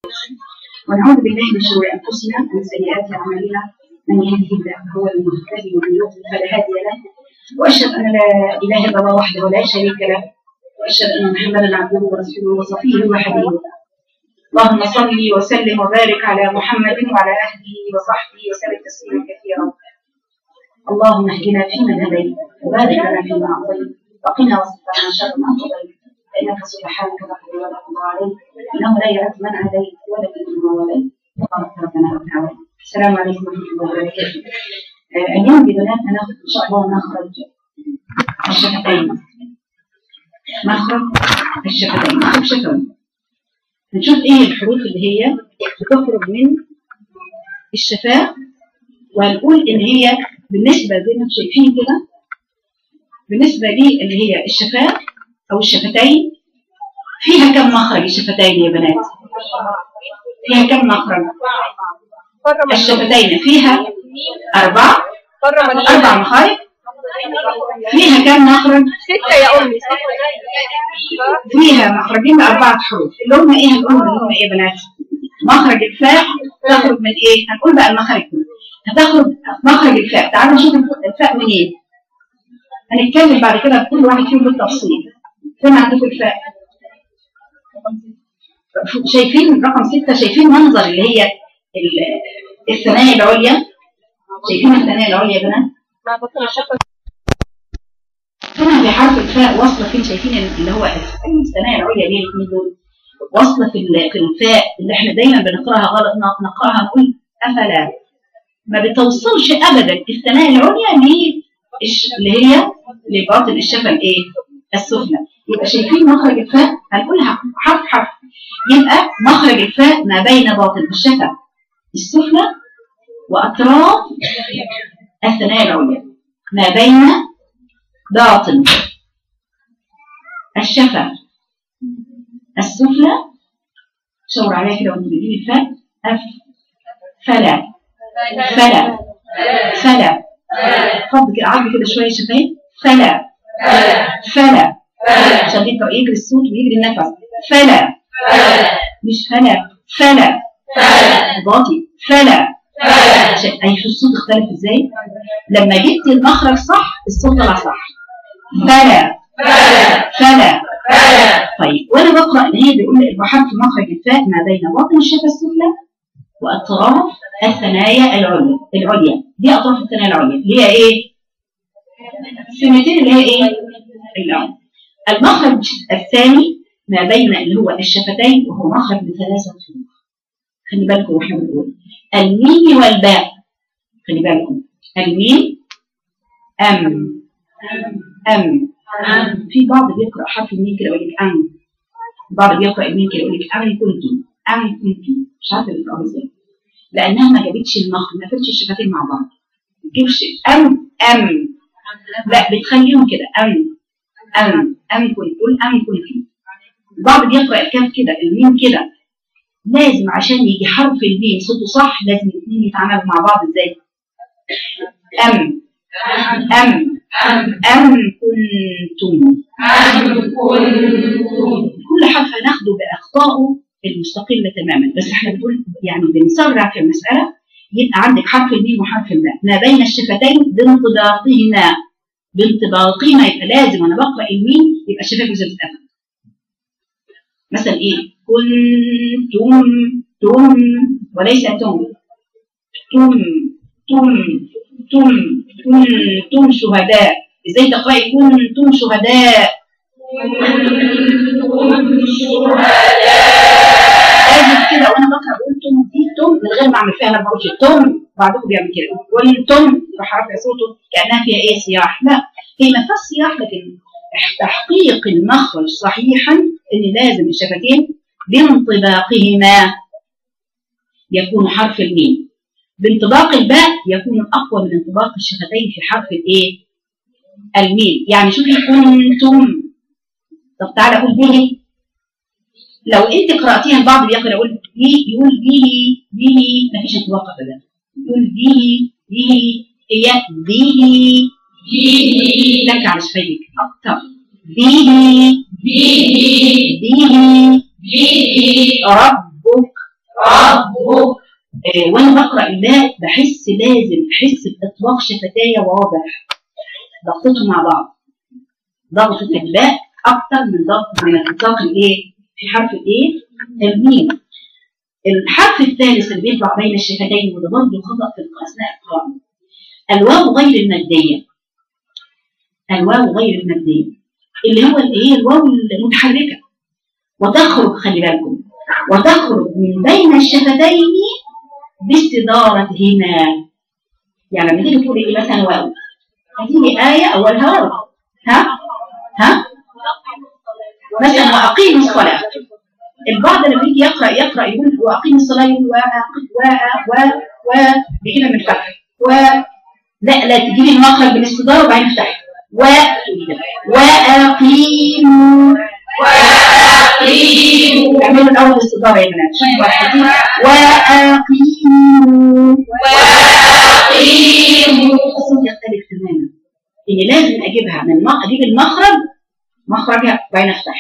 ونعوذ بالله من شرور انفسنا ومن سيئات اعمالنا من يهده الله هو المهتدي ومن يضلل فلا هادي له واشهد ان لا اله الا الله وحده لا شريك له واشهد ان محمدا عبده ورسوله وصفيه وحبيبه اللهم صل وسلم وبارك على محمد وعلى اهله وصحبه وسلم تسليما كثيرا اللهم اهدنا فيمن هديت وبارك لنا فيما اعطيت وقنا واصرف عنا شر ما قضيت فانك سبحانك تقضي ولا يقضى عليك انه لا يعز من عاديت ولا يذل من واليت تبارك ربنا رب العالمين السلام عليكم ورحمه الله وبركاته آه، اليوم ببنات هناخد ان شاء الله مخرج الشفتين مخرج الشفتين مخرج شفتين هنشوف ايه الحروف اللي هي بتخرج من الشفاه وهنقول ان هي بالنسبه زي ما انتم شايفين كده بالنسبه لي اللي هي الشفاه او الشفتين فيها كم مخرج الشفتين يا بنات فيها كم مخرج الشفتين فيها أربعة أربع مخارج فيها كم مخرج ستة يا أمي ستة فيها مخرجين بأربعة حروف اللي هم إيه هنقول اللي هم إيه يا بنات مخرج الفاء تخرج من إيه هنقول بقى المخارج كلها. هتخرج مخرج الفاء تعالوا نشوف الفاء منين هنتكلم بعد كده بكل واحد فيهم بالتفصيل فين عندكم الفاء شايفين رقم ستة شايفين منظر اللي هي ال- الثنايا العليا شايفين الثنايا العليا يا بنات مع بطن الشفة هنا في حرف الفاء واصله فين شايفين اللي هو الثنايا العليا دي الاثنين دول واصله في ال- في الفاء اللي احنا دايما بنقراها غلط ن- نقراها نقول افلا ما بتوصلش ابدا الثنايا العليا ل- الش- اللي هي لباطن الشفه الايه السفلى يبقى شايفين مخرج الفاء هنقولها حرف حرف يبقى مخرج الفاء ما بين باطن الشفه السفلى واطراف الثنايا العليا ما بين باطن الشفة السفلى شاور عليها كده وانت بتجيبي الفاء أف فلا فلا فلا فض كده عرض كده شوية شفايف فلا فلا عشان يقدر يجري الصوت ويجري النفس فلا مش فلا فلا باطي فلا عشان أي الصوت اختلف ازاي لما جبت المخرج صح الصوت طلع صح فلا فلا طيب وانا بقرا ان هي بيقول لي بحرف مخرج الفاء ما بين باطن الشفه السفلى واطراف الثنايا العليا العليا دي اطراف الثنايا العليا اللي هي ايه؟ السنتين اللي هي ايه؟ العليا المخرج الثاني ما بين اللي هو الشفتين وهو مخرج بثلاثه حروف خلي بالكم واحنا بنقول الميم والباء خلي بالكم الميم أم أم في بعض بيقرأ حرف الميم كده يقول لك أم بعض بيقرأ الميم كده يقول لك أم كنتم أم كنتم مش عارفة بيقرأها ازاي لأنها ما جابتش المخرج ما جابتش الشفتين مع بعض ما تجيبش أم أم لا بتخليهم كده أم أم أم كنت قول أم كنتم البعض بيقرأ الكاف كده الميم كده لازم عشان يجي حرف الميم صوته صح لازم الاثنين يتعاملوا مع بعض ازاي أم أم أم كنتم كل حرف هناخده بأخطائه المستقلة تماما بس احنا بنقول يعني بنسرع في المسألة يبقى عندك حرف الميم وحرف الباء ما بين الشفتين بانطباقهما بانطباقهما يبقى لازم وانا بقرا الميم يبقى الشفاه جزء بتتقفل مثلا ايه كنتم تم وليس تم تم تم تم كنتم شهداء ازاي تقراي كنتم شهداء لازم كده وانا بقرا بقول تم دي تم من غير ما اعمل فيها انا بقولش تم بعضكم بيعمل كده كنتم رفع صوته كانها فيها ايه صياح لا هي ما فيهاش صياح لكن تحقيق المخرج صحيحا ان لازم الشفتين بانطباقهما يكون حرف الميم بانطباق الباء يكون اقوى من انطباق الشفتين في حرف الايه الميم يعني شوفي كنتم طب تعالى قول به لو انت قراتيها البعض بيقرا يقول بي يقول به به ما فيش انطباق ابدا يقول به به هي به به لك على شفايفك اكتر به به به ربك ربك آه، وانا بقرا الباء بحس لازم احس باطلاق شفتاي واضح ضغطتهم مع بعض ضغط الباء اكتر من ضغط من اطلاق الايه في حرف الايه الميم الحرف الثالث اللي بيطلع بين الشفتين وده برضه خطا في اثناء القراءه الواو غير الماديه الواو غير الماديه اللي هو الايه الواو المتحركه وتخرج خلي بالكم وتخرج من بين الشفتين باستدارتهما يعني لما تيجي تقولي ايه مثلا واو هتيجي آية أولها واو ها ها مثلا وأقيموا الصلاة البعض لما يجي يقرأ يقرأ يقول وأقيموا الصلاة يقول و و و و بكده من فتح و لا لا تجيبي المخرج بالاستدارة وبعدين افتحي و وأقيموا وأقيموا اعملوا الأول الاستدارة يا بنات شوفوا واحدين وأقيموا وأقيموا الصوت يختلف تماما إني لازم أجيبها من م- أجيب المخرج مخرجها وبعدين أفتح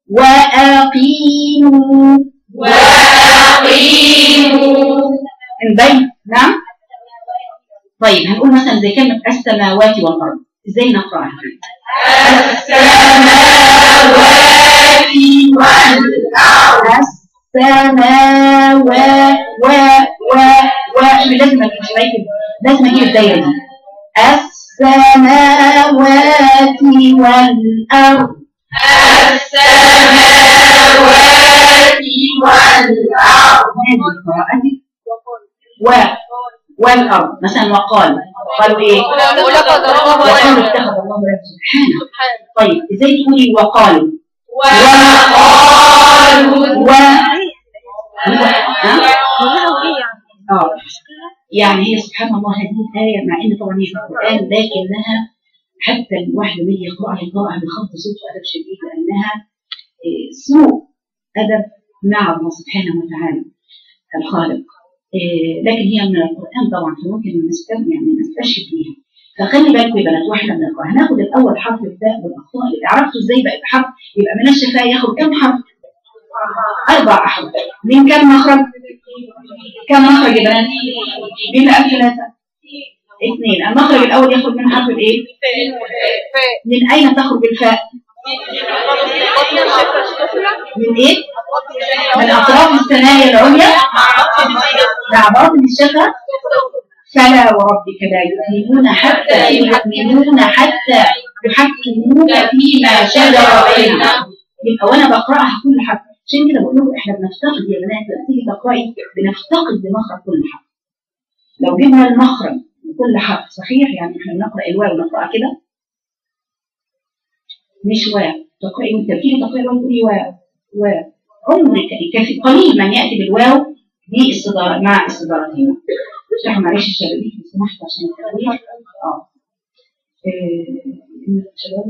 وأقيموا وأقيموا من بين نعم طيب هنقول مثلا زي كلمة السماوات والأرض إزاي نقرأها السماوات والأرض السماوات و و و لازم أجيب مش هيك لازم أجيب الدايرة دي السماوات والأرض السماوات والأرض هذه قراءتي و والأرض مثلا وقال قالوا إيه ولقد وقالوا اتخذ الله ولدا سبحانه طيب ازاي تقولي وقالوا وقالوا و ها؟ اه يعني هي سبحان الله هذه الآية مع إن طبعا هي في القرآن لكنها حتى الواحد لما يجي يقرأها يقرأها بخط صوت وأدب شديد لأنها آه، سوء أدب مع الله سبحانه وتعالى الخالق آه، لكن هي من القرآن طبعا فممكن نستم يعني نستشهد بيها فخلي بالكم يا بنات واحنا بنقرأ هناخد الأول حرف الباء والأخطاء اللي عرفتوا ازاي بقى حرف يبقى من الشفاء ياخد كم حرف؟ أربع أحرف من كم مخرج؟ كم مخرج يا بنات؟ بما ألف ثلاثة اثنين المخرج الأول ياخد من حرف الإيه؟ من أين تخرج الفاء؟ من إيه؟ من أطراف الثنايا العليا مع باطن الشفة فلا وربك لا يؤمنون حتى يؤمنون حتى يحكموك فيما شجر بينهم يبقى وانا بقراها كل حرف عشان كده بقول لكم احنا بنفتقد يا بنات لما تيجي تقراي بنفتقد لمخرج كل حرف لو جبنا المخرج لكل حرف صحيح يعني احنا بنقرا الواو نقراها كده مش واو تقراي وانت بتيجي تقراي الواو تقولي واو واو عمرك كافي قليل من ياتي بالواو باستدارة مع استدارتين افتحوا معلش الشبابيك لو سمحت عشان التهوية اه إيه، الشباب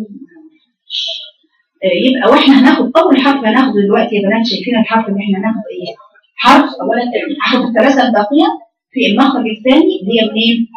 آه، يبقى واحنا هناخد اول حرف هناخده دلوقتي يا بنات شايفين الحرف اللي احنا هناخد ايه حرف اولا هاخد الثلاثه الباقيه في المخرج الثاني اللي هي منين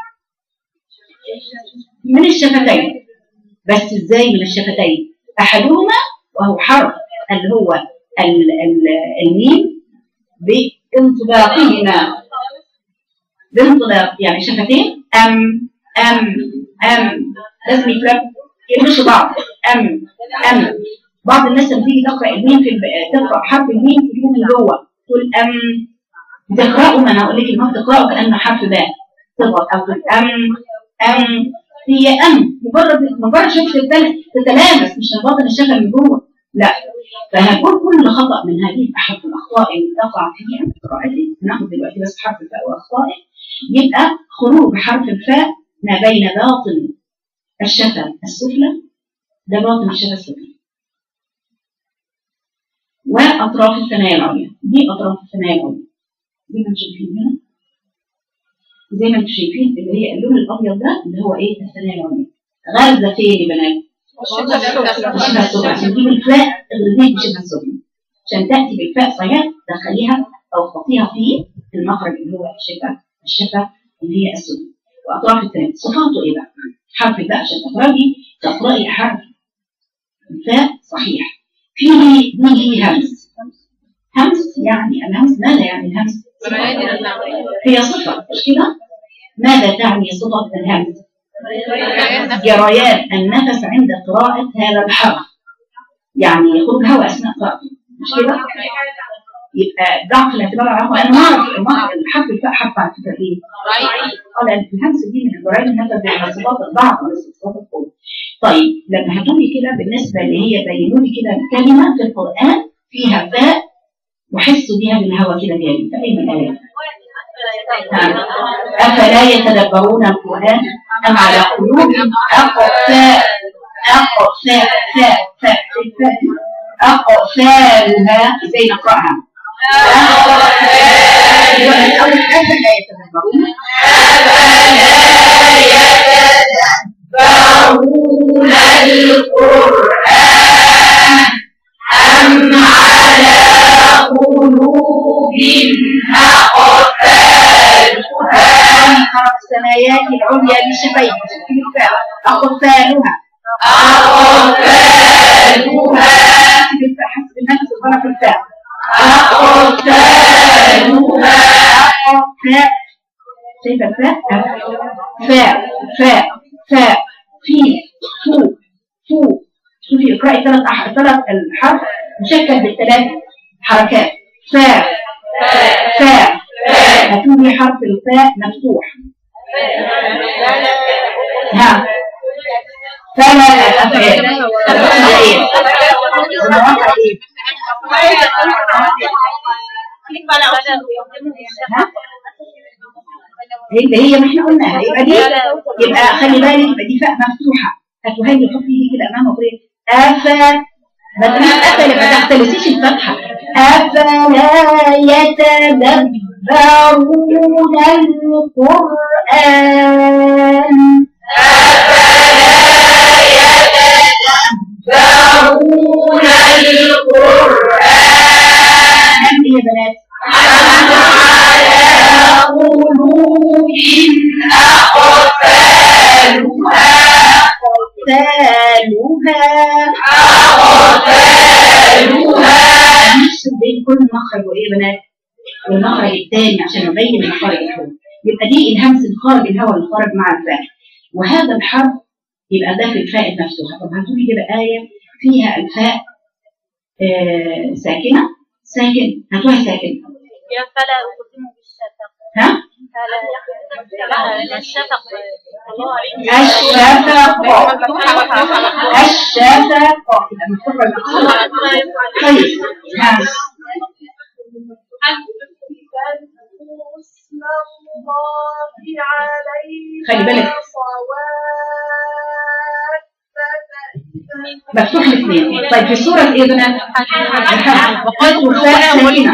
من الشفتين بس ازاي من الشفتين احدهما وهو حرف اللي هو ال ال الميم بانطباقهما بانطلاق يعني شفتين ام ام ام لازم يفرق يلمسوا بعض ام ام بعض الناس لما تيجي تقرا الميم في الب... تقرا حرف الميم تجيبه من جوه تقول ام بتقراه ما انا هقول لك المهم تقراه كانه حرف باء تضغط او تقول ام ام هي ام مجرد مجرد شفت البال تتلامس مش من باطن الشفه من جوه لا فهنقول كل خطا من هذه احد الاخطاء اللي تقع فيها في قراءتي ناخد دلوقتي بس حرف الفاء واخطائه يبقى خروج حرف الفاء ما بين باطن الشفه السفلى ده باطن الشفه السفلى واطراف الثنايا العليا دي اطراف الثنايا العليا زي ما انتم شايفين هنا زي ما انتم شايفين اللي هي اللون الابيض ده اللي هو ايه الثنايا العليا غارزه فين يا بنات؟ شبه السفلى عشان تجيب الفاء اغرزيه بشبه السفلى عشان تاتي بالفاء صحيح دخليها او تحطيها في المخرج اللي هو الشفه الشفه اللي هي السفلى واطراف الثانيه صفاته ايه بقى؟ حرف الباء عشان تقراي تقراي حرف الفاء صحيح فيه دي فيه همس همس يعني الهمس ماذا يعني الهمس هي صفة مش كده ماذا تعني صفة الهمس جريان النفس عند قراءة هذا الحرف يعني يخرج هواء أثناء قراءته مش كده يبقى ضعف الاعتبار على العفو انا ما اعرف ما أعرف حرف الفاء حرف على فكره ايه؟ اه لان الهمس دي من الجرائم النفس على صفات الضعف ولا صفات القوه. طيب لما هتقولي كده بالنسبه اللي هي بينوا لي كده كلمه في القران فيها فاء وحسوا بيها بالهواء كده جاري في اي من الايات. ها. افلا يتدبرون القران ام على قلوب اقفاء اقفاء فاء فاء فاء اقفالها ازاي نقراها؟ الأول أفلا يتدبرون يتدبرون القرآن أم على قلوب أقفالها خلق السمايات العليا بشفيه أقفالها أقفالها حسب الفاء حسب النفس الغلط الفاء أقفالها فاء شايفة الفاء فاء فاء فاء في فو فو شوفي اقرأي ثلاث أح... ثلاث الحرف مشكل بالثلاث حركات فاء فاء هتقولي حرف الفاء مفتوح ها فلا الأفعال الأفعال زمانها إيه؟ ها؟ اللي هي ما احنا قلناها يبقى دي يبقى خلي بالك يبقى دي فاء مفتوحه هتهيئ حطي ايدي كده امامه وقولي افا ما تقوليش افا ما تختلسيش الفتحه افلا يتدبرون القران يتدبرون القرآن هم يا بنات أم على قلوب أقفالها ثالها أقفالها نفصل بين كل مخرج وايه يا بنات والمخرج الثاني عشان نبين مخارج الحروف يبقى دي الهمس الخارج الهواء اللي خرج مع الفاء وهذا الحرف يبقى ده في الفاء المفتوحه طب هاتولي كده ايه فيها الفاء آه ساكنه ساكن هاتوها ساكن فلا أقسم بالشفق ها فلا الشفق الشفق الشفق يبقى مفتوحه المقصود طيب ها اسم الله عليه خلي بالك. صواب مفتوح الاثنين طيب في سوره ايه يا بنات؟ الحمد وقالت الفاء ساكنه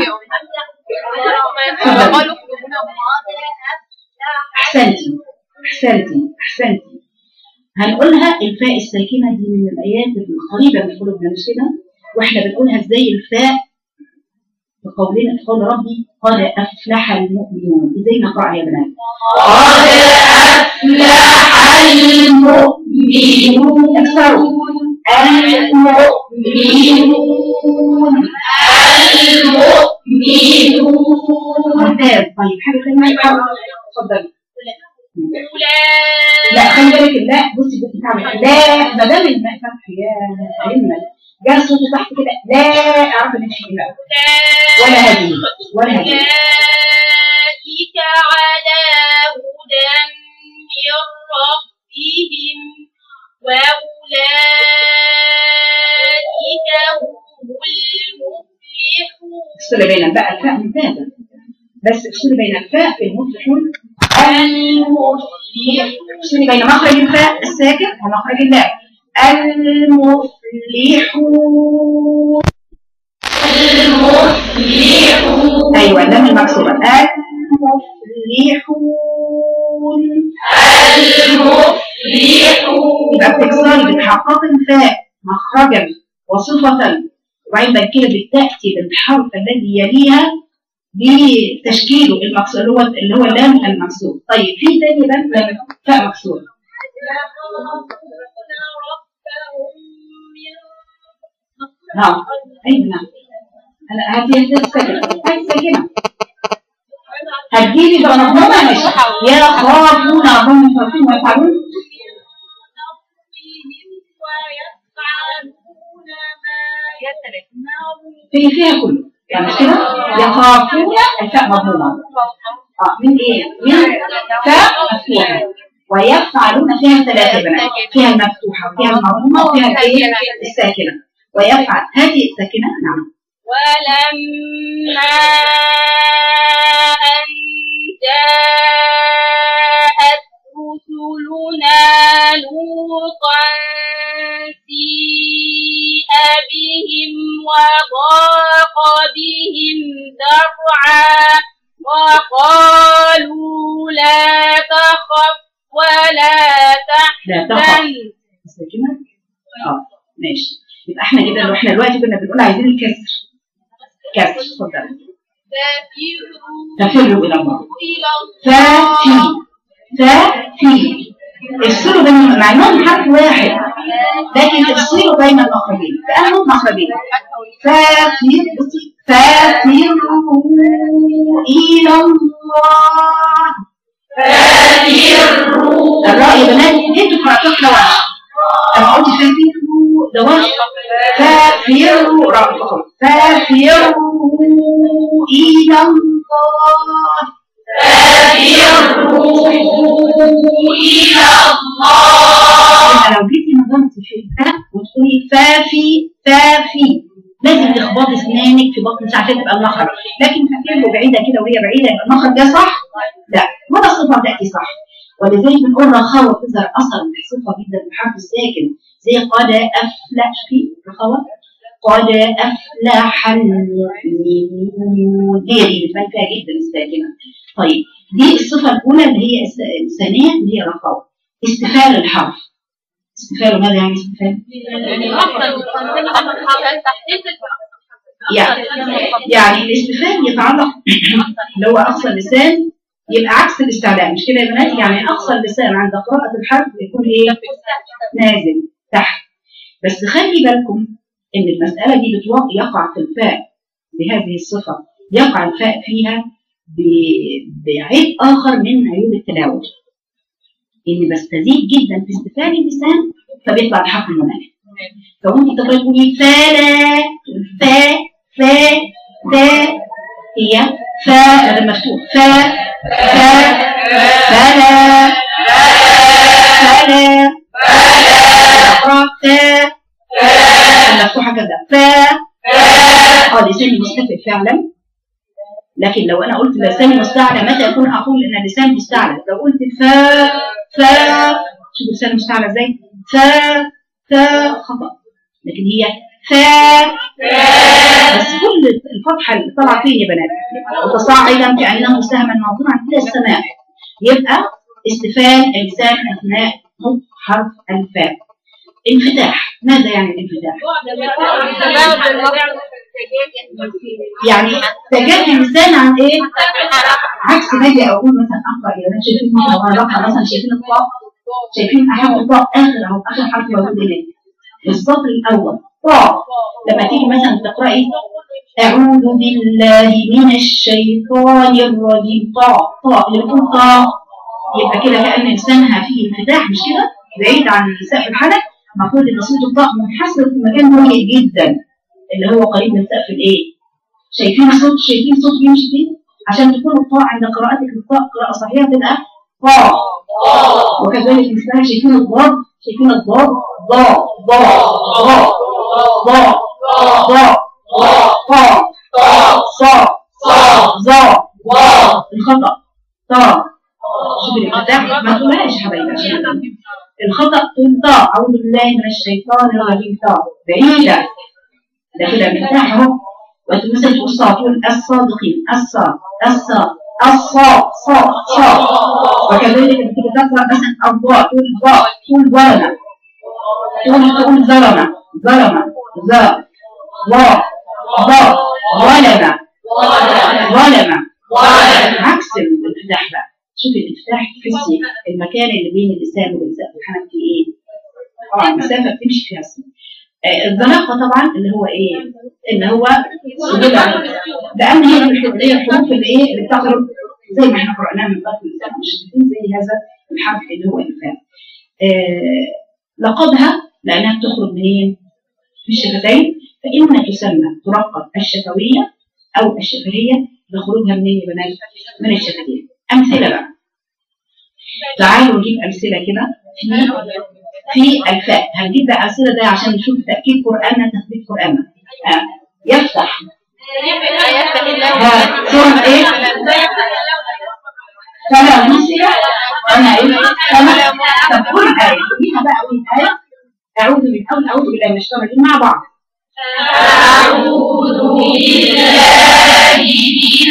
احسنتي احسنتي احسنتي هنقولها الفاء الساكنه دي من الايات القريبه من قلوبنا مش كده واحنا بنقولها ازاي الفاء في قولنا في قول ربي قد افلح المؤمنون ازاي نقراها يا بنات قد أفلح المؤمنون اكثروا المؤمنون المؤمنون ممتاز طيب حاجه ثانيه اتفضلي أولئك لا خلي بالك لا بصي بصي تعمل لا ما دام الماء فتح يا علمنا جاء صوت تحت كده لا اعرف نمشي لا ولا هذه ولا هذه أولئك على هدى من ربهم وأولئك هم المفلحون افصلي بين بقى الفاء ممتازه بس افصلي بين الفاء في المفلحون المفلحون افصلي بين مخرج الفاء الساكن ومخرج اللام المفلحون المفلحون ايوه اللام المكسوره المفلحون المفلحون يبقى بتكسري بتحققي الفاء مخرجا وصفة وبعدين بعد كده بتأتي بالحرف الذي يليها بتشكيله المكسور اللي هو اللي هو اللام المكسور طيب في تاني لام فاء مكسور ها ايوه نعم هلا هاتي هاتي الساكنة هاتي الساكنة هتجيبي بقى مضمومة ماشي يخافون هم يخافون ويفعلون في فيها كله يعني مش كده يخافون الفاء مضمومة اه من ايه؟ من فاء مفتوحة ويفعلون فيها ثلاثة بنات فيها المفتوحة وفيها المضمومة وفيها الايه؟ الساكنة ويفعل هذه الساكنة نعم ولما أن جاءت رسلنا لوطا سيء بهم وضاق بهم ذرعا وقالوا لا تخف ولا لا تخف تحزن الساكنة اه ماشي يبقى احنا كده لو احنا دلوقتي كنا بنقول عايزين الكسر كسر اتفضل تفروا تفروا الى الله إلى ففي ففي افصلوا بين مع انهم حرف واحد لكن افصلوا بين المخرجين كانهم مخرجين ففي بصي ففروا الى الله الراء يا بنات انتوا قراتوها كده وحش انا قلت ففروا ده وحش ففروا راء أخرى. ففروا الى الله يبقى لو جيتي نظمت في الفاء وتقولي فافي فافي لازم تخبطي اسنانك في بطن عشان تبقى المخرج لكن فاكر بعيده كده وهي بعيده يبقى المخرج ده صح؟ لا ولا الصفه تاتي صح ولذلك بنقول رخاوه تظهر اثر بنحسبها جدا بالحرف الساكن زي قد افلح في رخاوه قد افلح المؤمنون هي دي بتبان فيها جدا الساكنه طيب دي الصفه الاولى اللي هي الس- الثانيه اللي هي رخاوه استفال الحرف استفال ماذا يعني استفال؟ يعني يعني الاستفهام يتعلق اللي هو اقصى اللسان يبقى عكس الاستعلاء مش كده يا بنات يعني اقصى اللسان عند قراءة الحرف يكون ايه نازل تحت بس خلي بالكم ان المسألة دي بتوقع يقع في الفاء بهذه الصفة يقع الفاء فيها ب- بعيب اخر من عيوب التلاوة اني بستزيد جدا في استفهام اللسان فبيطلع الحرف المنافق فممكن تقرأي تقولي فلا فا فا فا هي فا هذا المفتوح فا فا فلا فلا اقرا فا المفتوحه كذا فا اه لساني مستفل فعلا لكن لو انا قلت لساني مستعلى متى اكون اقول ان لساني مستعلى لو قلت فا فا شوف لساني مستعلى ازاي فا فا خطا لكن هي فا بس كل الفتحه اللي طالعه فين يا بنات متصاعدا كانه سهما موضوعا الى السماء يبقى استفال اللسان اثناء نطق حرف الفاء انفتاح ماذا يعني الانفتاح؟ يعني تجاه اللسان عن ايه؟ عكس ما اجي اقول مثلا اقرا يا بنات شايفين مثلا رقم مثلا شايفين الطاء شايفين احرف الطاء اخر اهو اخر حرف موجود هناك السطر الاول طاء لما تيجي مثلا تقراي اعوذ بالله من الشيطان الرجيم طاء طاء اللي بتقول طاء يبقى كده كان لسانها فيه انفتاح مش كده بعيد عن سقف الحلق المفروض ان صوت الطاء منحصر في مكان ضيق جدا اللي هو قريب من سقف الايه شايفين صوت شايفين صوت بيمشي فيه عشان تكون الطاء عند قراءتك للطاء قراءة صحيحة تبقى طاء وكذلك مثلها شايفين الضاد شايفين الضاد ضاء ضاء ضاء ضاء ضاء طاء صاء ظاء الخطأ طاء شوف الانفتاح ما تقولهاش يا حبايبي عشان الخطأ تقول طاء أعوذ بالله من الشيطان الرجيم طاء بعيدة ده كده انفتاح أهو وتمثل تقول صاء تقول الصادقين الصاء الصاء الصاء صاء صاء وكذلك لما تيجي تقرأ مثلا الضاء تقول ضاء تقول ظلمة تقول تقول ظلمة ظلمة ذا ضاء ضاء ظلمة ظلمة عكس الانفتاح بقى شوف الانفتاح تحسي المكان اللي بين اللسان واللسان الحنك في ايه؟ اه المسافه بتمشي فيها السنة. آه، الزناقه طبعا اللي هو ايه ان هو سجل لان هي دي اللي هي الحروف اللي ايه اللي بتخرج زي ما احنا قراناها من قبل الانسان مشددين زي هذا الحرف اللي هو الفاء آه لقبها لانها بتخرج منين في الشفتين فإنها تسمى ترقب الشفوية أو الشفهية بخروجها منين يا بنات؟ من الشفتين أمثلة بقى تعالوا نجيب أمثلة كده في في الفاء هنجيب بقى أمثلة ده عشان نشوف تأكيد قرآننا تثبيت قرآننا آه. يفتح ها سورة إيه؟ فلا مسلة أنا إيه؟ فلا طب كل آية فيها بقى أول آية أعوذ من أول أعوذ بالله من الشيطان الرجيم مع بعض أعوذ بالله من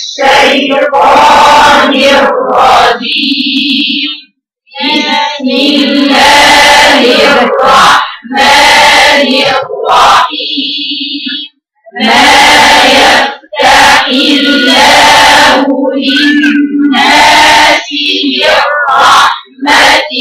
الشيطان الرجيم بسم الله الرحمن الرحيم ما يفتح الله للناس من رحمة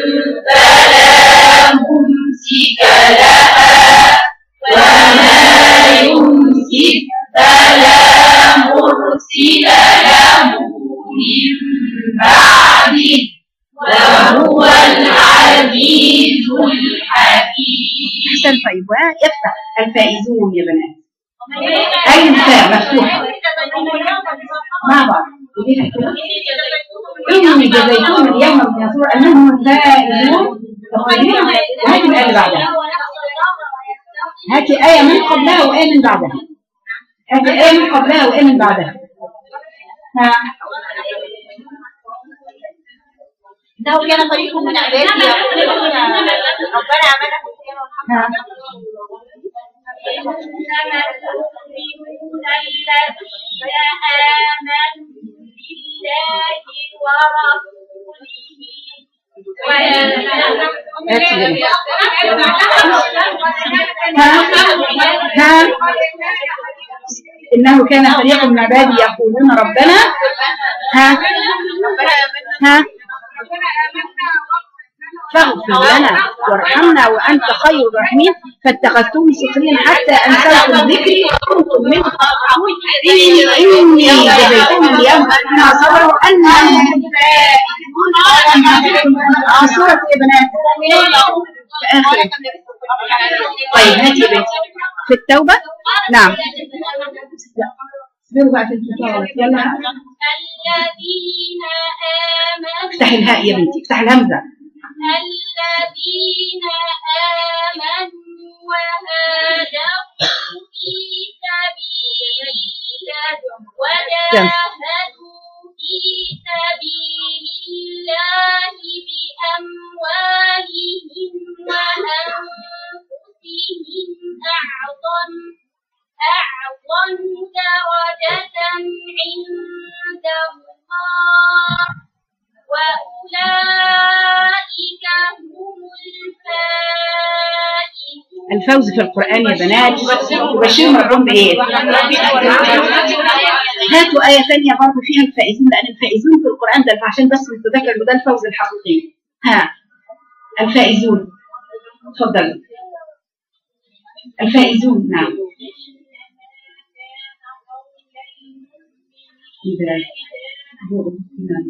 فلا ممسك لها وما يمسك فلا مرسل له من بعده وهو العزيز الحكيم أحسن طيب ويفتح الفائزون يا بنات أي الفاء مفتوحة مع بعض قوليها كده إني جزيتهم اليوم من يسوع أنهم الفائزون تقريبا وهاتي الآية اللي بعدها هاتي آية من قبلها وآية من بعدها هاتي آية من قبلها وآية من بعدها ها إنه كان فريق من عبادي يقولون ربنا عملنا ها إنما المؤمنون الذين آمنوا بالله ورسوله ها إنه كان فريق من عبادي يقولون ربنا ها ها فاغفر لنا وارحمنا وانت خير الراحمين فاتخذتم سخريا حتى انسوكم ذكري وكنتم من اني اني جزيتهم اليوم بما صبروا انهم في سوره يا بنات في اخر طيب هاتي يا بنتي في التوبه نعم اصبروا بقى في الكتاب يلا الذين آمنوا افتحي الهاء يا بنتي افتحي الهمزه الذين آمنوا وهاجروا في سبيل الله وجاهدوا في سبيل الله بأموالهم وأنفسهم أعظم أعظم درجة عند الله وأولئك هم الفائزون الفوز في القرآن يا بنات وبشير مرهم بإيه؟ هاتوا آية ثانية برضه فيها الفائزون لأن الفائزون في القرآن ده عشان بس نتذكر إن ده الفوز الحقيقي ها الفائزون اتفضل الفائزون نعم إذا هو- نعم.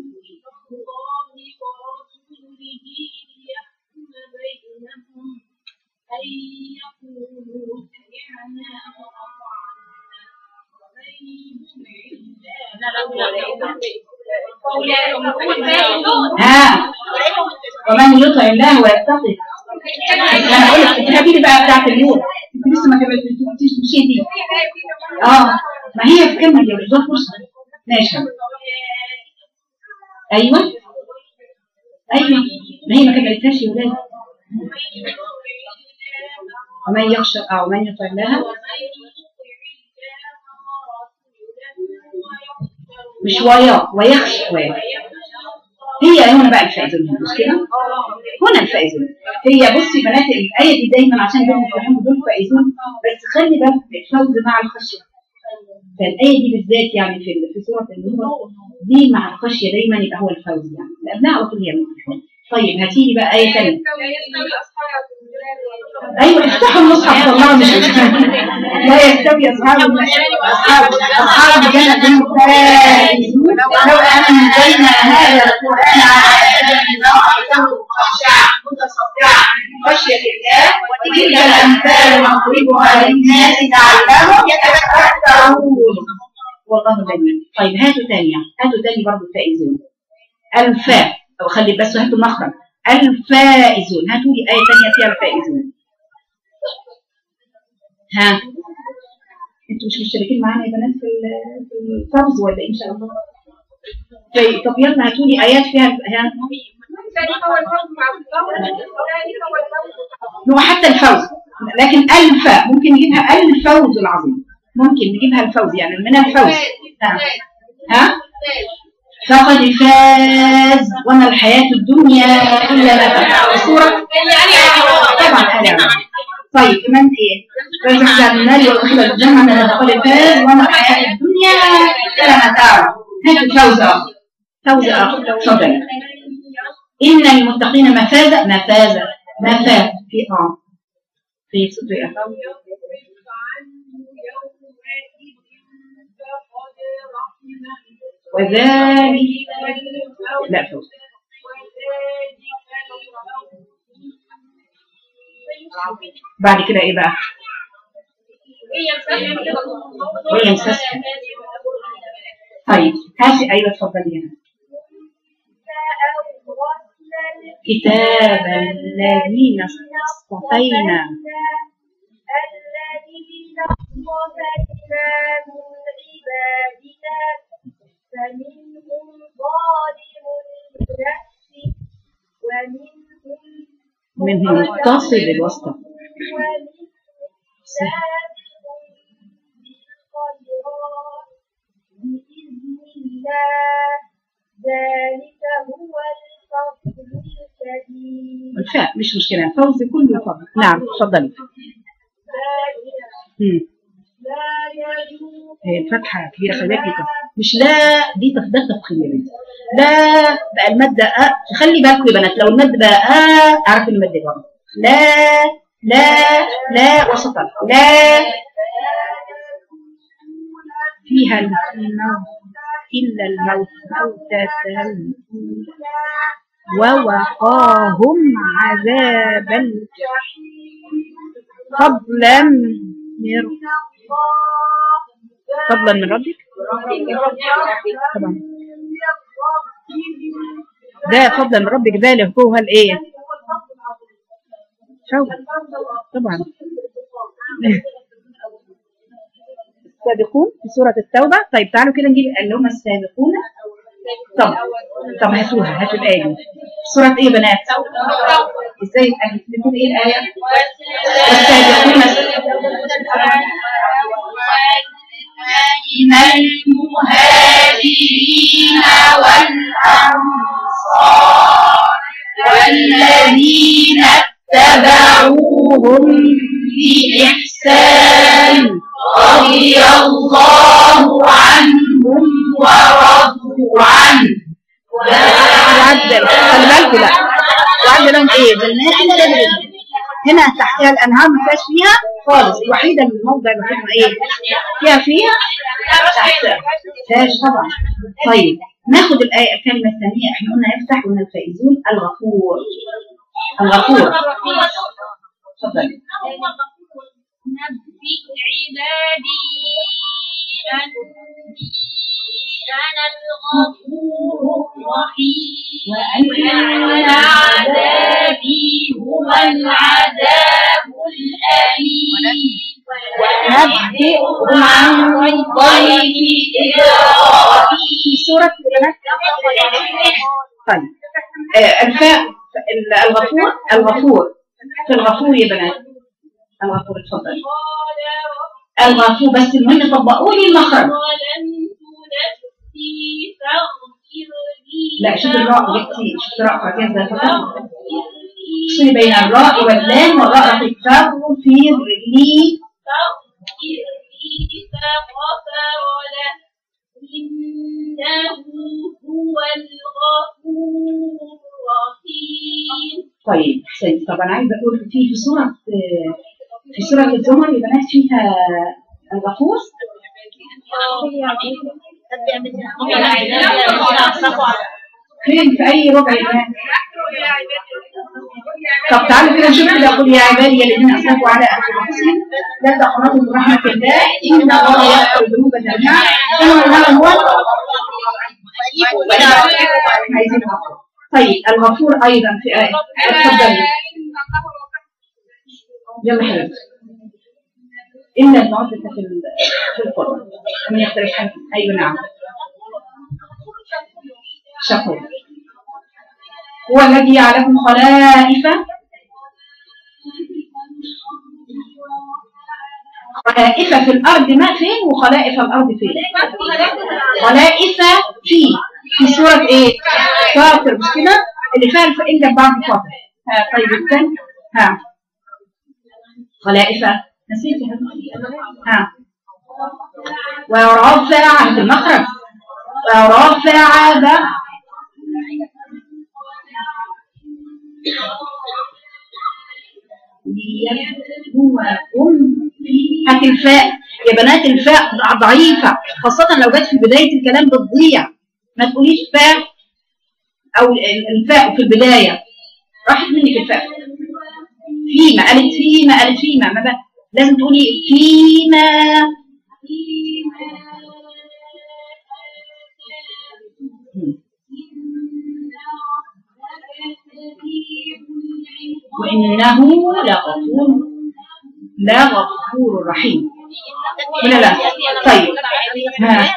ها ومن يطع الله ويتقي انا اقول لك اكتبي لي بقى بتاعت اليوم انت لسه ما كملتيش مشي دي اه ما هي تكمل يا بالظبط فرصه ماشي ايوه ايوه ما هي ما كملتهاش يا ولاد ومن يخشى اه ومن يطع الله مش ويا ويخشى ويا هي هنا بقى الفائزون مش كده؟ هنا الفائزون هي بصي بنات الآية دي دايما عشان دول يفهموا دول فائزون بس خلي بالك الفوز مع الخشية فالآية دي بالذات يعني في في سورة النور دي مع الخشية دايما يبقى هو الفوز يعني لأنها على طول هي المفروض طيب هاتي لي بقى آية ثانية ايوه افتحوا المصحف والله مش لا يستوي اصحاب اصحاب اصحاب الجنه الفائزون لو انزلنا هذا القران على جبل لرايته خاشعا متصدعا من خشيه الله تلك الامثال نضربها للناس لعلهم يتفكرون والله جميل طيب هاتوا تانية هاتوا تاني برضه الفائزون الفاء او خلي بس هاتوا المخرج الفائزون هاتوا لي آية تانية فيها الفائزون ها انتوا مش مشتركين معانا يا بنات في ال- في الفرز ولا إيه ان شاء الله طيب طب يلا هاتوا لي ايات فيها ها هو حتى الفوز لكن الفاء ممكن نجيبها الفوز العظيم ممكن نجيبها الفوز يعني من الفوز ها ها فقد فاز وما الحياة الدنيا إلا متاع سورة طبعا آل عمران. طيب كمان ايه فزح عن النار وادخل الجنة من دخل فاز وما الحياة الدنيا إلا متاع هذا الفوز آخر فوز آخر تفضل إن المتقين مفازة مفازة مفاز في آه في سورة وذلك لا فوز بعد كده ايه بقى ويمسسك طيب هاتي ايوه اتفضلي هنا كتاب الذين اصطفينا الذين اصطفينا من عبادنا فمنهم ظالم لنفسه ومنهم منهم متصل الوسط ومنهم سابق بالخيرات بإذن الله ذلك هو الفضل الكبير الفاء مش مشكلة فوز كله فضل نعم اتفضلي ذلك مم. لا يجوز هي الفتحة كبيرة خلي بالك كده. مش لا دي تفضل تفخيم لا بقى المادة أ خلي بالكم يا بنات لو المادة بقى أ أعرف المادة برضه لا لا لا وسطا لا فيها الموت إلا الموت موتة ووقاهم عذاب الجحيم فضلا من فضلا من ربك طبعا ده فضلا من ربك ده اللي هو الايه شو طبعا السابقون في سورة التوبة طيب تعالوا كده نجيب اللي هم السابقون طب طب هاتوها هاتوا الآية دي سورة ايه يا بنات ازاي الآية بتكون ايه الآية والسابقون من المهاجرين والأنصار والذين اتبعوهم بإحسان رضي الله عنهم ورضوا عنه وعدل خلي بالكوا لا وعدل لهم ايه جنات تجري هنا تحتها الانهار ما فيهاش فيها خالص الوحيده الموضع الوحيد ما ايه فيها فيها تحتها فيهاش طبعا طيب ناخد الآية الكلمة الثانية احنا قلنا يفتح قلنا الفائزون الغفور الغفور تفضل نبئ عبادي أني أنا الغفور الرحيم وأن عذابي هو العذاب الأليم ونبئهم عن ضيف إبراهيم في سورة طيب آه، الفاء ال- الغفور الغفور في الغفور يا بنات الغفور اتفضل الغفور بس المهم طبقوا لي المخرج ظلمت نفسي فاغفر لي لا شوف الراء جبتي شوف الراء فاكر ازاي فقط افصلي بين الراء واللام والراء رقيق فاغفر لي فاغفر لي فغفر له إنه هو الغفور الرحيم طيب احسنت طب انا عايزه اقول في في سوره في سوره الزمر يا بنات فيها الغفور فين في اي ربع يا بنات طب تعالوا كده نشوف كده قل يا عبادي الذين اسرفوا على انفسهم لا تقنطوا من رحمه الله ان الله يغفر الذنوب جميعا انه هو عايزين غفور طيب الغفور ايضا في ايه اتفضلي يلا حبيبتي الا المعدة في ال- في القران من يقترح عنكم ايوه نعم شكور هو الذي يعلم خلائف خلائف في الارض ما فين وخلائف الارض فين خلائف في في سورة ايه فاطر مش كده اللي فيها الف الا بعد فاطر ها طيب الثاني ها خلائف نسيت يا حبيبتي. ها ورفع في المخرج ورفع ده ليبلوكم هات الفاء يا بنات الفاء ضعيفة خاصة لو جت في بداية الكلام بتضيع ما تقوليش فاء أو ال- الفاء في البداية راحت منك الفاء فيما قالت فيما قالت فيما ما بقى. لازم تقولي فيما وإنه لغفور لغفور رحيم ولا لا طيب ها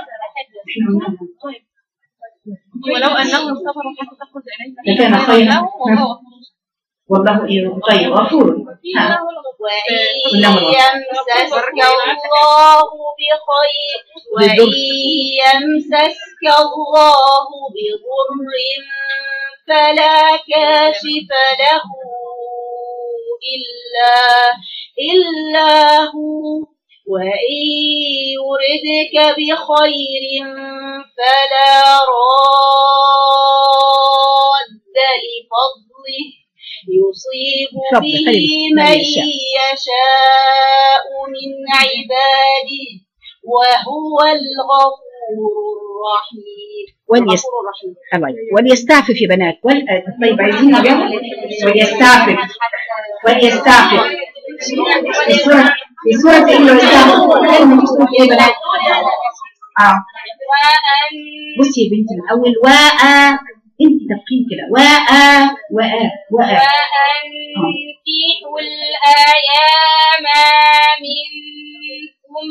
ولو انهم صبروا حتى تخرج اليهم لكان خيرا ها. والله إيه طيب غفور ها وإن إنه الغفور. يمسسك الله بخير وإن يمسسك الله بضر فلا كاشف له إلا إلا هو وإن يردك بخير فلا راد لفضله يصيب فضل، به خير، من من يشاء. يشاء من عباده وهو الغفور الرحيم وليس الغفور الرحيم الله يبارك. وليستعفف يا بنات وال... طيب عايزين نجاوب وليستعفف وليستعفف في سورة في سورة ايه اللي يستعفف كلمة في سورة ايه يا بنات؟ اه وأن بصي يا بنتي من اول واء انت تبقين كده واء واء واء وأنكحوا الأيام منكم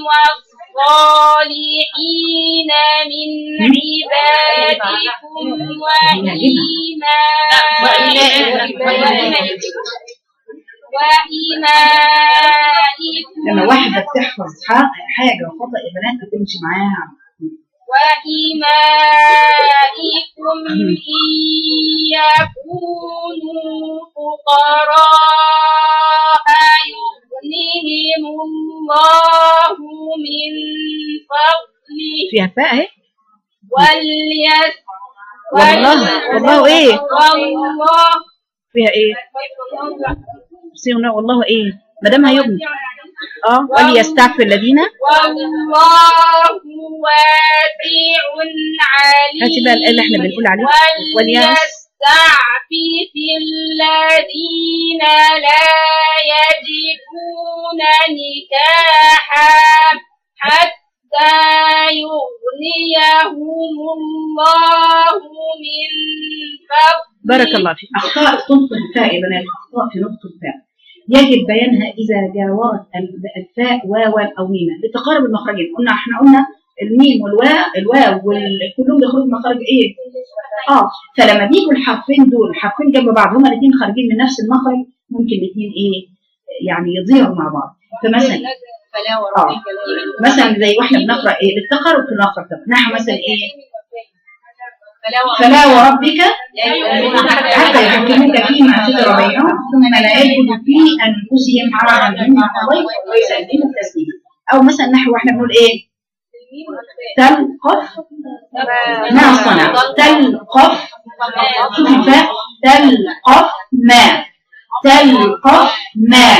والصالحين من عبادكم وإمائكم لما واحدة بتحفظ ح- حاجة وفضل يا بنات بتمشي معاها وإمائكم إن يكونوا فقراء يغنهم الله من فضله فيها فاء اهي وليس والله والله ايه والله فيها ايه بصي والله ايه ما دام هيبني اه وليستعفف الذين والله واسع عليم هاتي بقى الآية اللي احنا بنقول عليها. وليس- وليستعفف الذين لا يجدون نكاحا حتى يغنيهم الله من فضله بارك الله فيك اخطاء تنطق الفاء يا بنات اخطاء في نطق الفاء يجب بيانها اذا جاورت ال- الفاء واوا او ميما لتقارب المخرجين قلنا احنا قلنا الميم والواو الواو وال- كلهم بيخرجوا مخرج ايه اه فلما بيجوا الحرفين دول حرفين جنب بعض هما الاثنين خارجين من نفس المخرج ممكن الاثنين ايه يعني يضيعوا مع بعض فمثلا فلا اه وربك مثلا زي واحنا بنقرا ايه بالتقارب في المخرج طب نحو مثلا ايه فلا فلا وربك وربك حتى يحكموك فيما شجر بينهم ثم لا يجدوا في انفسهم حرجا مما قضيت ويسلموا تسليما او مثلا نحو احنا بنقول ايه تلقف ما صنع تلقف شوف الفاء تلقف ما تلقف ما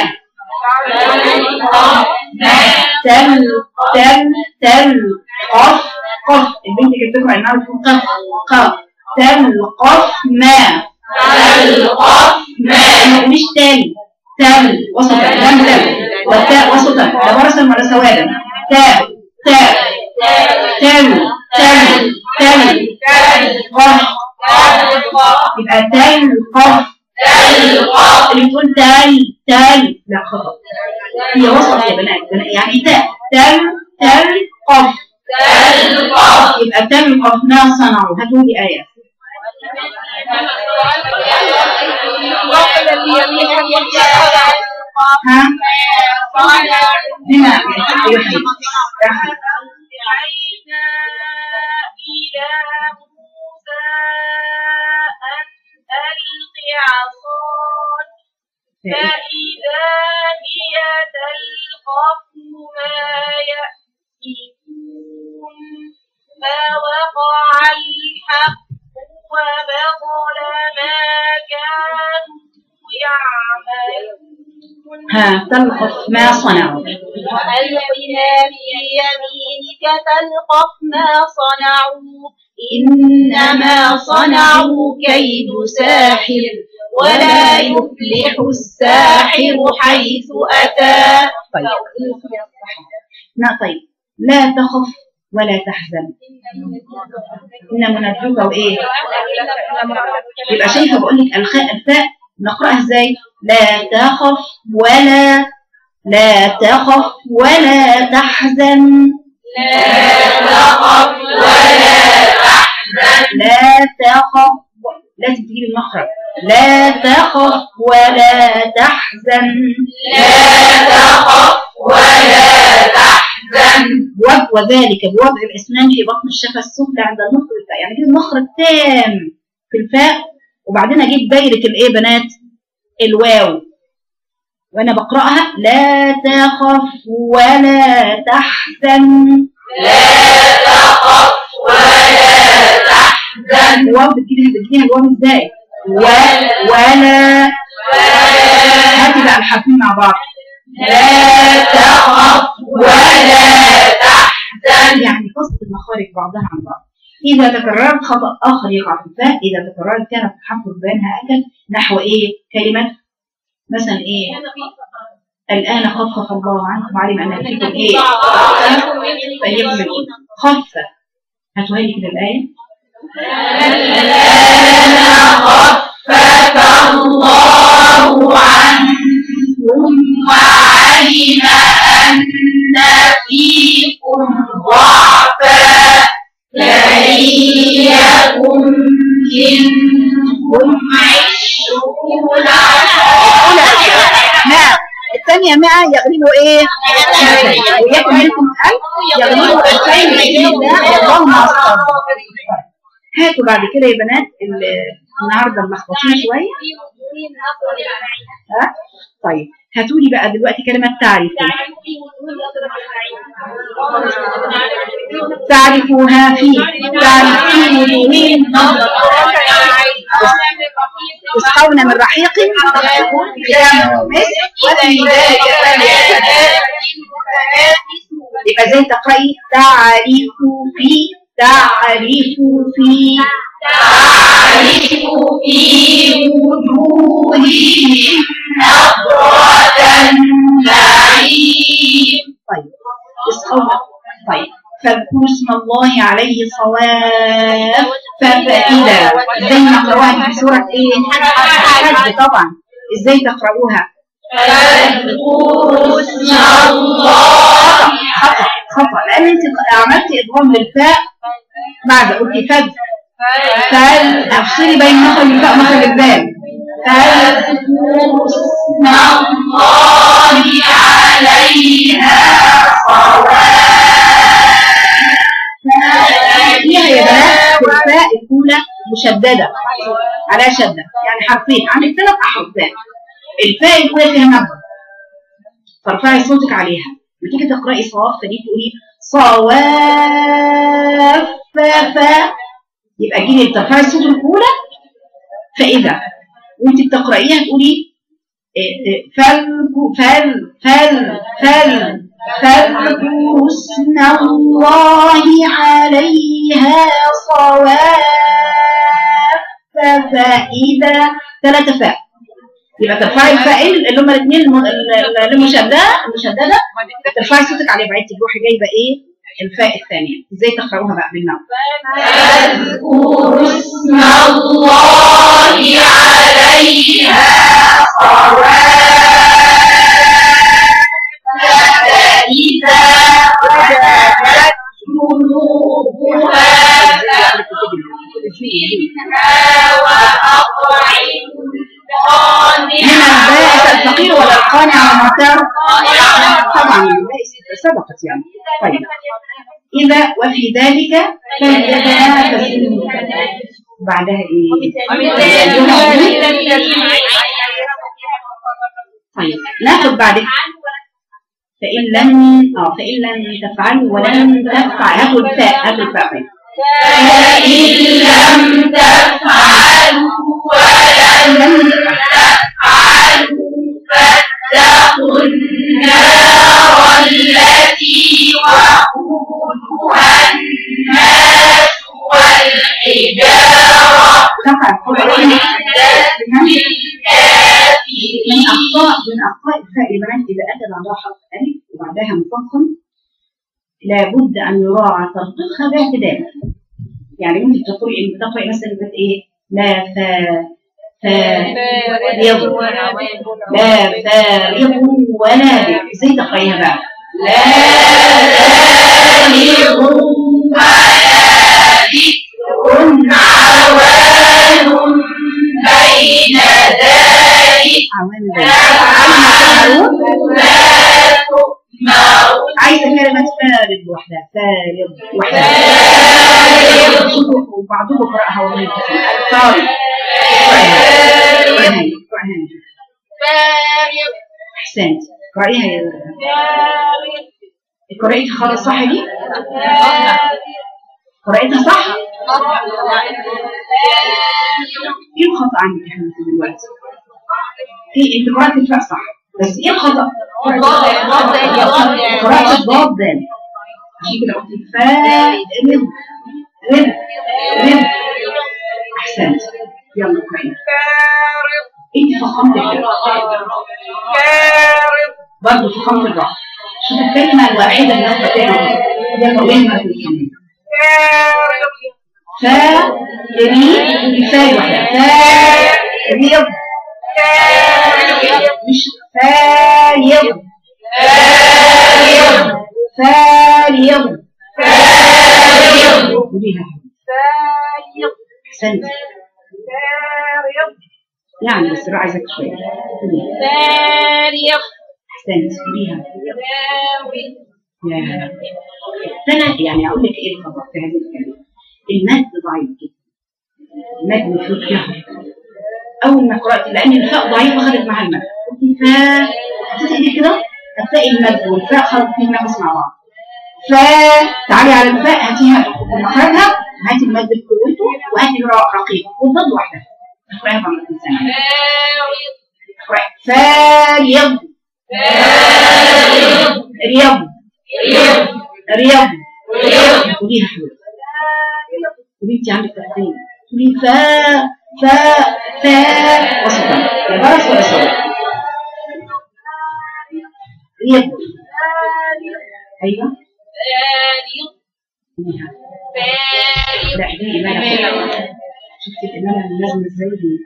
تل تل تل قف قف البنت كانت بتقرا انها بتقول قف قف تلقف ما تلقف ما مش تل تل وسطا لم تل والتاء وسطا لا ورسا ولا سوادا تاء تاء تل تل تل قف يبقى تل قف اللي بتقول تل تل لا خطأ هي وسط يا بنات بنات- يعني تاء تل تل قف يبقى تل قف ما صنعوا هاتوا لي آية ها هنا أيوة حبيبتي رحمة. أوحينا إلى موسى أن ألق عصاك فإذا هي تلقف ما يأفكون فوقع الحق وبطل ما كانوا يعملون ها تلقف ما صنعوا وألقنا في يمينك تلقف ما صنعوا إنما صنعوا كيد ساحر ولا يفلح الساحر حيث أتى طيب لا طيب لا تخف ولا تحزن إن منبهك وإيه يبقى شايفة بقول لك الخاء الفاء نقرأها إزاي لا تخف ولا لا تخف ولا تحزن لا تخف لازم تجيب المخرج لا تخف ولا تحزن و- وذلك بوضع الاسنان في بطن الشفه السفلى عند النطق بالفاء يعني اجيب مخرج تام في الفاء وبعدين اجيب دايره الايه بنات الواو وانا بقراها لا تخف ولا تحزن الواو بتجيبها بتجيبها الواو ازاي و ولا هاتي بقى الحرفين مع بعض لا تخف ولا تحزن يعني فصل المخارج بعضها عن بعض إذا تكررت خطأ آخر يقع في الفاء إذا تكررت كانت تحفظ بينها أكل نحو إيه كلمة مثلا إيه الآن خفف الله عنكم وعلم أن فيكم إيه فليكن منكم خف هاتوها لي كده الآية ماء الثانية ماء يغلبوا ايه؟ ويكن منكم ألف يغلبوا ألفين بإذن الله والله مع الصابرين هاتوا بعد كده يا بنات ال- النهارده ملخبطين شوية ها؟ طيب هاتوا لي بقى دلوقتي كلمة تعرفوا تعرفوها في تعرف في وجوههم نظرة تسقون من رحيق ختامه مسك وفي ذلك فليتنافس يبقى زي تقرأي تعرف في تعرف في طيب تسقون طيب فاذكروا اسم الله عليه صواف فإذا ازاي نقرأوها في سورة ايه؟ الحج طبعا ازاي تقرأوها؟ خطأ خطأ لأن انت عملت إضغام للفاء بعد قلت فد فال افصلي بين مخرج الفاء ومخرج الدال فاذكروا اسم الله عليها فيها يا بنات في الفاء الأولى مشددة على شدة يعني حرفين عندك ثلاث أحرف الفاء الأولى فيها نبض ترفعي صوتك عليها لما تيجي تقرأي صواف فدي تقولي صواف فا فا يبقى جيبي ترفعي الصوت الأولى فإذا وانت بتقرأيها تقولي إيه، إيه، فل فل فل فل فاذكروا اسم الله عليها صواف فإذا ثلاثة فاء يبقى ترفعي الفائل اللي هما الاثنين الم- ال- ال- المشددة المشددة ترفعي صوتك عليه بعدين تروحي جايبة ايه الفاء الثانية ازاي تقرأوها بقى بالنوم فاذكروا اسم الله عليها صواف فإذا وجبت جنوبها فمنها وأطعموا هنا البائس الفقير ولا القانع والمختار القانع طبعا البائس سبقت يعني طيب إذا وفي ذلك فليتنافس بعدها ايه طيب ناخد بعد فإن لم اه فإن لم تفعلوا ولن تفعل هاخد فاء هاخد فاء طيب. فإن لم تفعلوا ولن تفعلوا فاتقوا النار التي وقودها الناس والحجارة تقع القرآن أعدت من للكافرين أخطاء من أخطاء الفاء يا بنات إذا أتى بعدها حرف ألف وبعدها مفخم لابد أن يراعى ترقيقها باعتدال يعني ممكن تقولي إن تقرأي مثلا كانت إيه لا فا فارغ لا فارغ ولا بك إزاي تقرأيها بقى؟ لا بالغ ولا بكر عوان بين ذلك عوامل ذلك. لا تؤمر عايزة كلمة فارغ لوحدها فارغ وحدها فارغ شوفوا بعضهم قرأها والله الحسن الفارغ قرأها قرأها قرأها أحسنت قرأيها يا قرأتها خالص صح دي؟ قرأتها صح؟ ايه الخطأ عندك يا حبيبتي دلوقتي؟ ايه انت قرأت الفاء صح بس ايه الخطأ؟ قرأت الضاد دال عشان كده قلت فاء رب رب رب احسنت يلا قرأي انت فخمت الفاء برضه فخمت الراء شوف الكلمة الواحدة اللي ناخدة تاني يلا وين في الكلمة فا ري الفاء واحدة فا ريض مش فايض فاريض قوليها احسنت يعني بس بقى عايزك شوية قوليها احسنت قوليها يا انا يعني اقول لك ايه الخطا في هذه الكلمه المد ضعيف جدا المد المفروض جهر اول ما قرات لان الفاء ضعيفه خدت مع المد قلت فاء حطيت ايدي كده هتلاقي المد والفاء خرج فيه نفس مع بعض فاء تعالي على الفاء هاتيها مخرجها هاتي المد بقوته وهاتي الراء رقيق والضاد واحده اقراها مع الانسان فاريض رياض رياض قوليها حبيبتي وبنتي عندك تحتين قولي فا فا فا وسطا يا برس ولا سوا رياض ايوه قوليها لا دي امانه شفتي الامانه لازم ازاي دي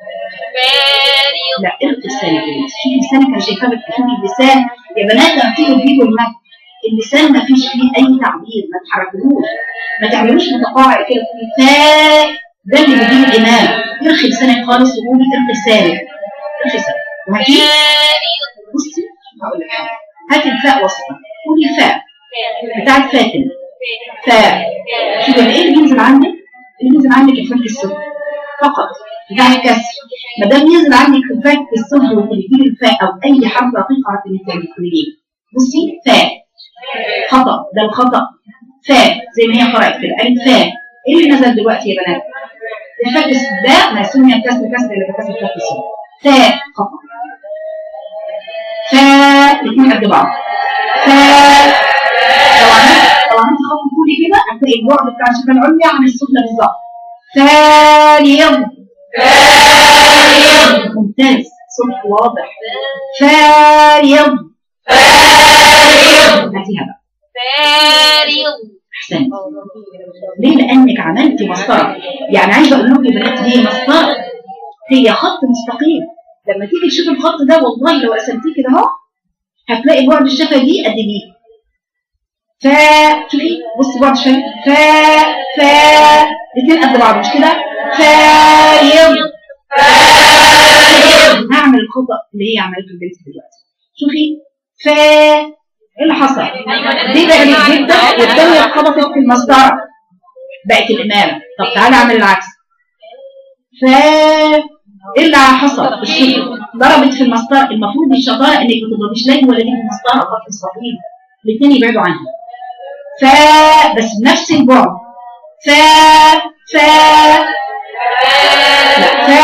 لا ارقي لسانك يا بنتي شوفي لسانك انا شايفاه بتشوفي اللسان يا بنات لما تيجوا تجيبوا المد اللسان ما فيش فيه اي تعبير ما تحركوش ما تعملوش متقاعد كده فا ده اللي بيجيب الامام ارخي لسانك خالص وقولي ارخي لسانك ارخي لسانك وهاتي بصي هقول لك حاجه هاتي الفاء وسطا قولي فاء بتاعت فاتن فاء شوفي ايه اللي بينزل عندك اللي بينزل عندك الفك السفلي فقط بتاع الكسر ما دام ينزل عندك الفك السفلي وانت بتجيب الفاء او اي حرف رقيق اعرف ان انت بتقوليه بصي فاء خطأ ده الخطأ فاء زي ما هي قرأت كده قالت فاء ايه اللي نزل دلوقتي يا بنات الفتح ده ما سمي الكسر كسر اللي بكسر فتح سين فاء خطأ فاء الاثنين قد بعض فاء لو عملت لو عملت خط طولي كده هتلاقي البعد بتاع الشفه العليا عن السفلى بالظبط فارغ فارغ ممتاز صوت واضح فارغ فارغ هاتيها بقى فارغ احسنت ليه لانك عملتي مسطره يعني عايزه اقول لكم يا بنات هي مسطره هي خط مستقيم لما تيجي تشوف الخط ده والله لو رسمتيه كده اهو هتلاقي بعد الشفه دي قد دي ف شوفي بصي بعد الشفه ف ف الاثنين قد بعض مش كده فارغ هعمل الخطا اللي هي عملته البنت دلوقتي شوفي ف ايه اللي حصل؟ دي بقت جدا والدنيا اتخبطت في المسطره بقت الامامه طب تعالى اعمل العكس ف ايه اللي حصل؟ الشيء ضربت في المسطره المفروض الشطاره انك ما تضربيش لين ولا دي في المسطره خط مستقيم الاثنين يبعدوا عنها ف بس بنفس البعد ف ف لا ف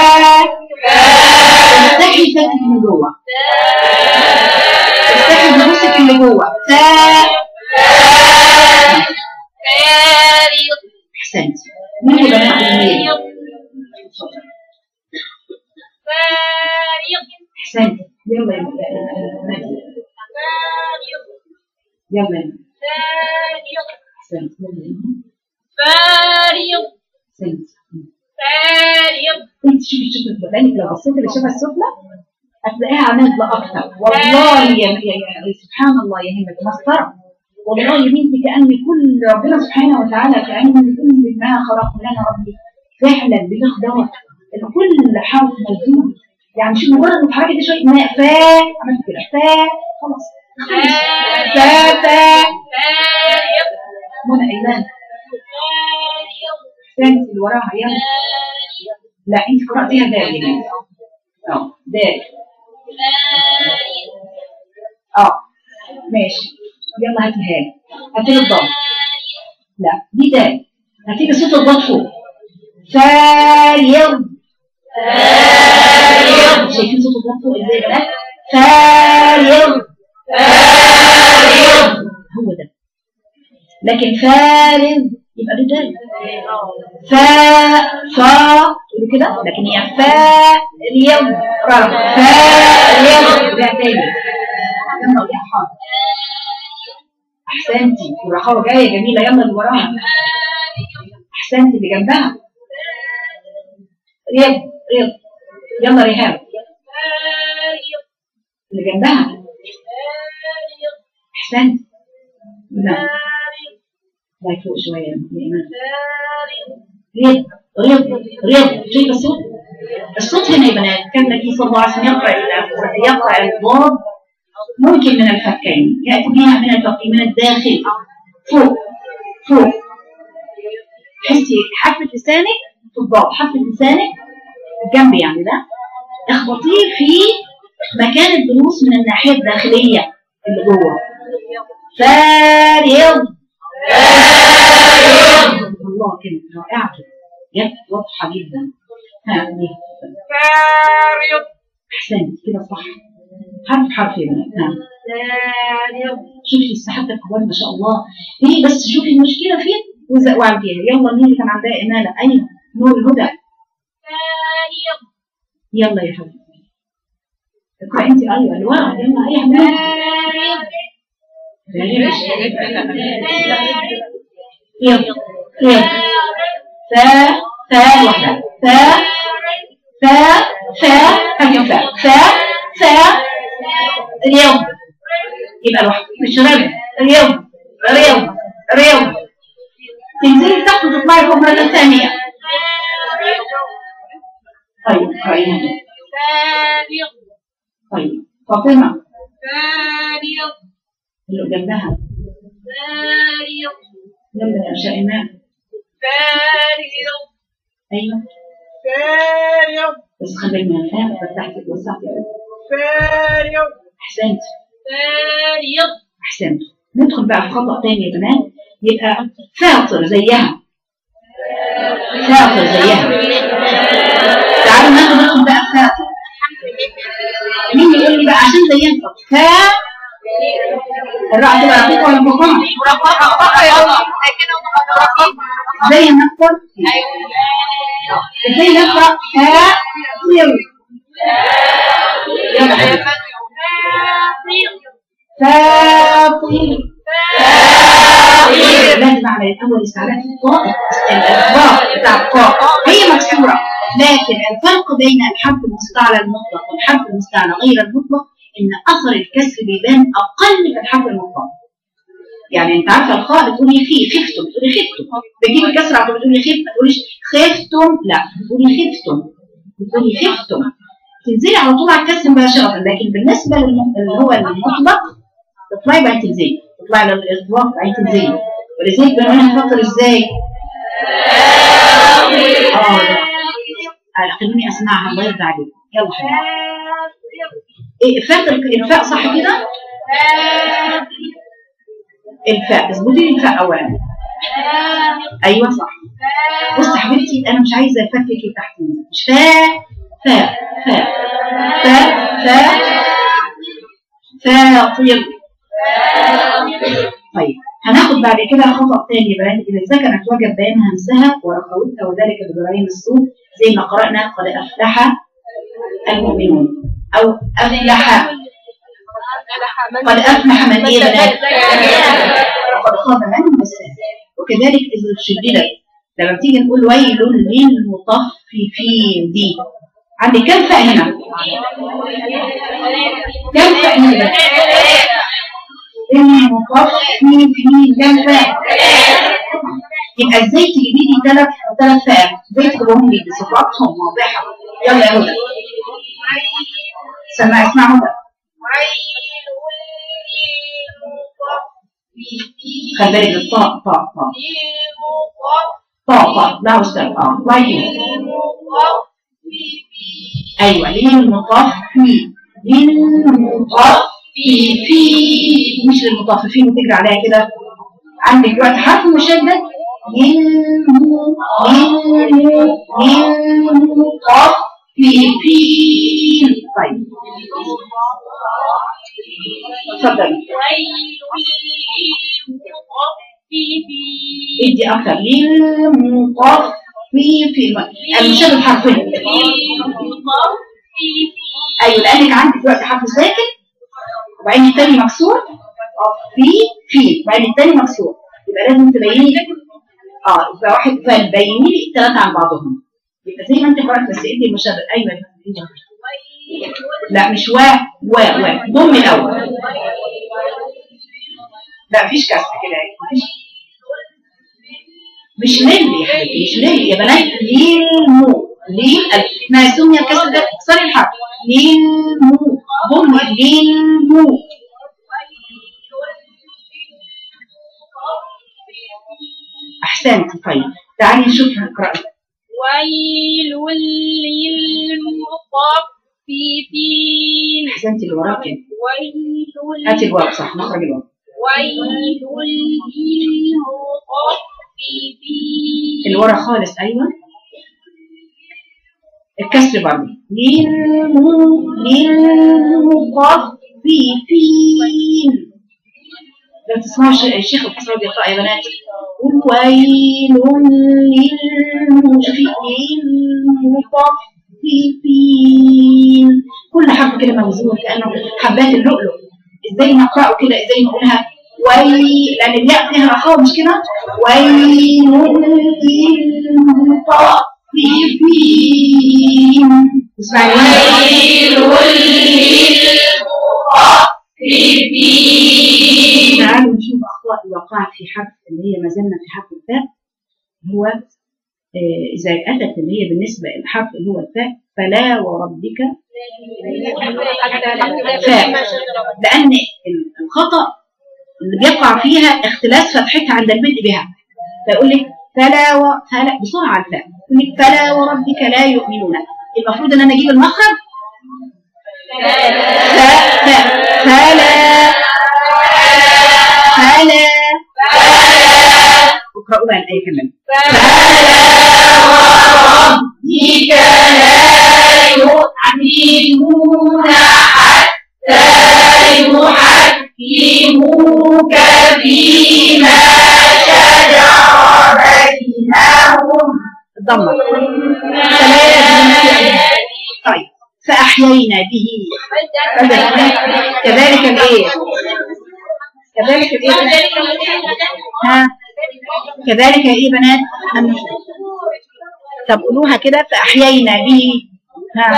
افتحي فكك من جوه افتحي دروسك اللي جوه ف فارغ احسنت مين اللي بنات الجميل فارغ احسنت يلا يا بنات يلا يا احسنت يلا يا فارغ احسنت فارغ انت شوفي شوفي بالك لو بصيتي للشفه السفلى هتلاقيها نازله اكتر والله يا, يا, يا سبحان الله يا همة مسطره والله يا بنتي كان كل ربنا سبحانه وتعالى كان كل ما خلق لنا ربي فعلا بمقدار ان كل حرف موجود يعني شوف مجرد ما تحركي دي شويه ما فا عملت كده فا خلاص فا فا فارغ منى ايمان فارغ احسنتي اللي وراها يلا لا انت قراتيها دال يا بنتي اه دال اه ماشي يلا هاتي هاي هاتي لي الضاد لا دي دال هاتي لي صوت الضاد فوق فارغ شايفين صوت الضاد فوق ازاي يا بنات فارغ هو ده لكن فارغ يبقى ده دال فا فا تقولوا كده لكن هي فا اليوم رغم فا اليوم ده تاني لما اقول حاضر احسنتي والرخاوه جايه جميله يلا اللي وراها احسنتي اللي جنبها رياض رياض يلا ريهام اللي جنبها احسنت لا باي فوق شويه يا ايمان رياض رياض رياض شايفه الصوت الصوت هنا يا بنات كان النبي صلى الله عليه وسلم يقرا يقرا الضاد ممكن من الفكين ياتي بها من الفكين من الداخل فوق فوق حسي حافه لسانك في الضاد حافه لسانك الجنب يعني ده اخبطيه في مكان الضروس من الناحيه الداخليه اللي جوه فارغ الله كانت رائعه كده جت واضحه جدا ها دي فارغ احسنت كده صح حرف حرف يا بنات نعم فارغ شوفي السحابة الكبار ما شاء الله هي بس شوفي المشكلة فين وزق وعديها يلا مين اللي كان عندها إمالة أيوة نور الهدى فارغ يلا يا حبيبتي اقرأ انت ايوه اللي ورا يلا اي حاجه يلا يلا فا فا واحدة فا فا فا هاتي فا فا فا اليوم يبقى لوحده مش رياض اليوم رياض رياض تنزلي تحت وتطلعي فوق مرة ثانية طيب قرأيها فارغ طيب فاطمة فارغ اللي جنبها فارغ يلا يا شيماء فارغ ايوه فارغ بس خلي من الفهم فتحتي وسعتي فارغ احسنت فارغ احسنت ندخل بقى في خطأ تاني يا بنات يبقى فاطر زيها فاطر زيها يلا ناخد ندخل بقى فاء مين يقول لي بقى عشان زينت فاء الراء تبقى رقيقة ولا مفخمة؟ مرققة يلا زي ما ندخل ازاي نقرا فاء يلا يلا حبيبي. فاطر لازم اعمل الاول استعلاء في الطاء الطاء بتاع الطاء هي مكسوره لكن الفرق بين الحرف المستعلى المطلق والحرف المستعلى غير المطلق ان اثر الكسر بيبان اقل في الحرف المطلق يعني انت عارفه الخاء بتقولي خي خفتم بتقولي خفتم بتجيب الكسر على طول بتقولي خفت ما تقوليش خفتم لا بتقولي خفتم بتقولي خفتم تنزلي على طول على الكسر مباشره لكن بالنسبه للم- اللي هو المطلق تطلعي بعدين تنزلي تطلعي للاطلاق بعدين تنزلي ولذلك بنقول نفكر ازاي اه لا خلوني اسمعها الله يرضى عليك يلا حبيبي ايه فاكر الفاء صح كده الفاء اظبطي لي الفاء اولا ايوه صح بص يا حبيبتي انا مش عايزه افكك تحت مش فاء فاء فاء فاء فاء فاطر طيب هناخد بعد كده خطأ تاني يا بنات إذا كانت وجب بيان همسها ورخوتها وذلك بجرائم الصوت زي ما قرأنا قد أفلح المؤمنون أو أفلح قد أفلح من إيه يا بنات وقد خاب من مساه وكذلك إذا شددت لما بتيجي نقول ويل للمطففين دي عندي كم فاء هنا؟ كم فاء هنا؟ المطففين كم فاء؟ يبقى ازاي تجيبي لي ثلاث ثلاث فئات ازاي تجيبهم لي بصفاتهم واضحه يلا يا هدى سمع اسمع هدى خلي بالك الطاء طاء طاء طاء طاء لا استاذ اه طيب ايوه للمطففين للمطففين مش للمطففين وتجري عليها كده عندك دلوقتي حرف مشدد للم للم للمطففين طيب اتفضلي ادي اكتر للمطففين المشدد حرفين ايوه لانك عندك دلوقتي حرف ساكن وبعدين التاني مكسور في في وبعدين التاني مكسور يبقى لازم تبيني اه يبقى واحد فبيني لي الثلاثه عن بعضهم يبقى زي ما انت قرأت بس ادي المشدد ايوه يا فندم. لا مش وا وا وا ضم الاول لا مفيش كسر كده مفيش مش ليل يا حبيبتي مش ليل يا بنات للمو ليل ما سمي الكسر ده اكسري الحرف للمو ضم للمو احسنت طيب تعالي نشوف نقرا ويل للمطففين احسنتي اللي وراكي ويل هاتي الواو صح مخرج الواو ويل للمطففين اللي ورا خالص ايوه الكسر برضه للمو للمطففين لو تسمعوا الش- الشيخ الحسن بيقرا يا بنات قول ويل للمطففين للمطففين كل حرف كده موزون كانه حبات اللؤلؤ ازاي نقراه كده ازاي نقولها ويل لان الياء فيها رخاوه مش كده ويل للمطففين اسمعي تعالوا نشوف اخطاء وقعت في حرف اللي هي ما زلنا في حرف الفاء هو آه، اذا اتت اللي هي بالنسبه للحرف اللي هو الفاء فلا وربك فاء لان الخطا اللي بيقع فيها اختلاس فتحتها عند البدء بها فيقول لك فلا و... فلا بسرعه على الفاء يقول لك فلا وربك لا يؤمنون المفروض ان انا اجيب المخرج فاء فاء فلا فلا اقرأوا بقى الآية كمان فلا وربك لا ضمة ثلاث طيب فأحيينا به كذلك الإيه كذلك الإيه ها كذلك الإيه بنات النشور. طب قولوها كده فأحيينا به ها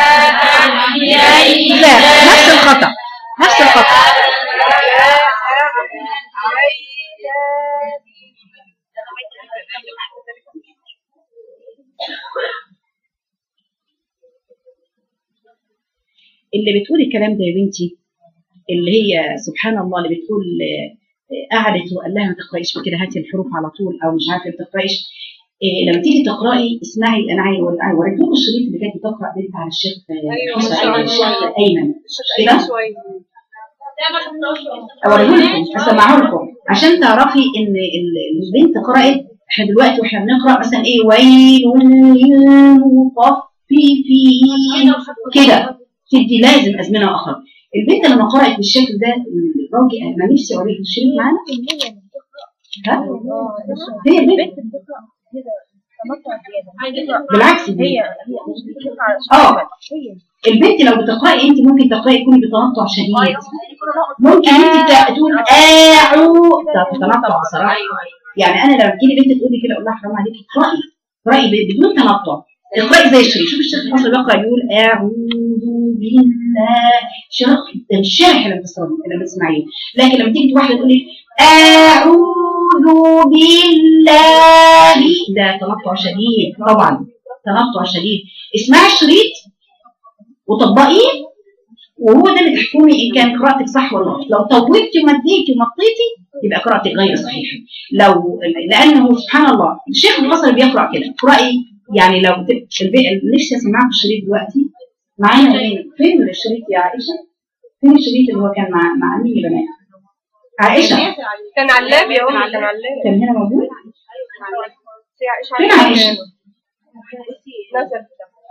لا نفس الخطأ نفس الخطأ اللي بتقول الكلام ده يا بنتي اللي هي سبحان الله اللي بتقول آه، قعدت وقال لها ما تقرايش كده هاتي الحروف على طول او مش عارفه ما تقرايش إيه لما تيجي تقراي اسمعي انا عايز انا وريت لكم الشريط اللي كانت بتقرا بنت على الشيخ آه، أيوة، حسن ما شاء أيمن، الله. الشيخ ايمن كده شوية اوريه لكم اسمعه لكم عشان تعرفي ان ال- البنت قرات احنا دلوقتي واحنا بنقرا مثلا ايه ويل للمطففين كده تدي لازم ازمنه اخرى البنت لما قرات بالشكل ده الراجل انا نفسي اوريك الشريط معانا ها هي البنت بالعكس دي. هي اه البنت لو بتقراي انت ممكن تقراي تكوني بتنطع شديد ممكن انت ت- تقول اعو ده تتنطع بصراحه يعني انا لما تجيلي بنت تقول لي كده اقول لها حرام عليكي اقراي اقراي ب- بدون تنطع اقراي زي الشريف شوف الشيخ المصري بيقرا يقول اعوذ بالله شرح ده مش شارح لما تسمعيه لما تسمعيه لكن لما تيجي واحده تقول لك اعوذ بالله ده تنطع شديد طبعا تنطع شديد اسمعي الشريط وطبقيه وهو ده اللي تحكمي ان كان قراءتك صح ولا غلط لو طولتي ومديتي ومطيتي يبقى قراءتك غير صحيحه لو لانه سبحان الله الشيخ البصري بيقرا كده اقراي يعني لو ت- البي- نفسي اسمعكم الشريط دلوقتي معانا مين فين الشريط يا عائشه فين الشريط اللي هو كان مع مع مين يا بنات عائشه كان علاب يا أمي كان علاب كان هنا موجود إيش فين علاب؟ عائشه نزل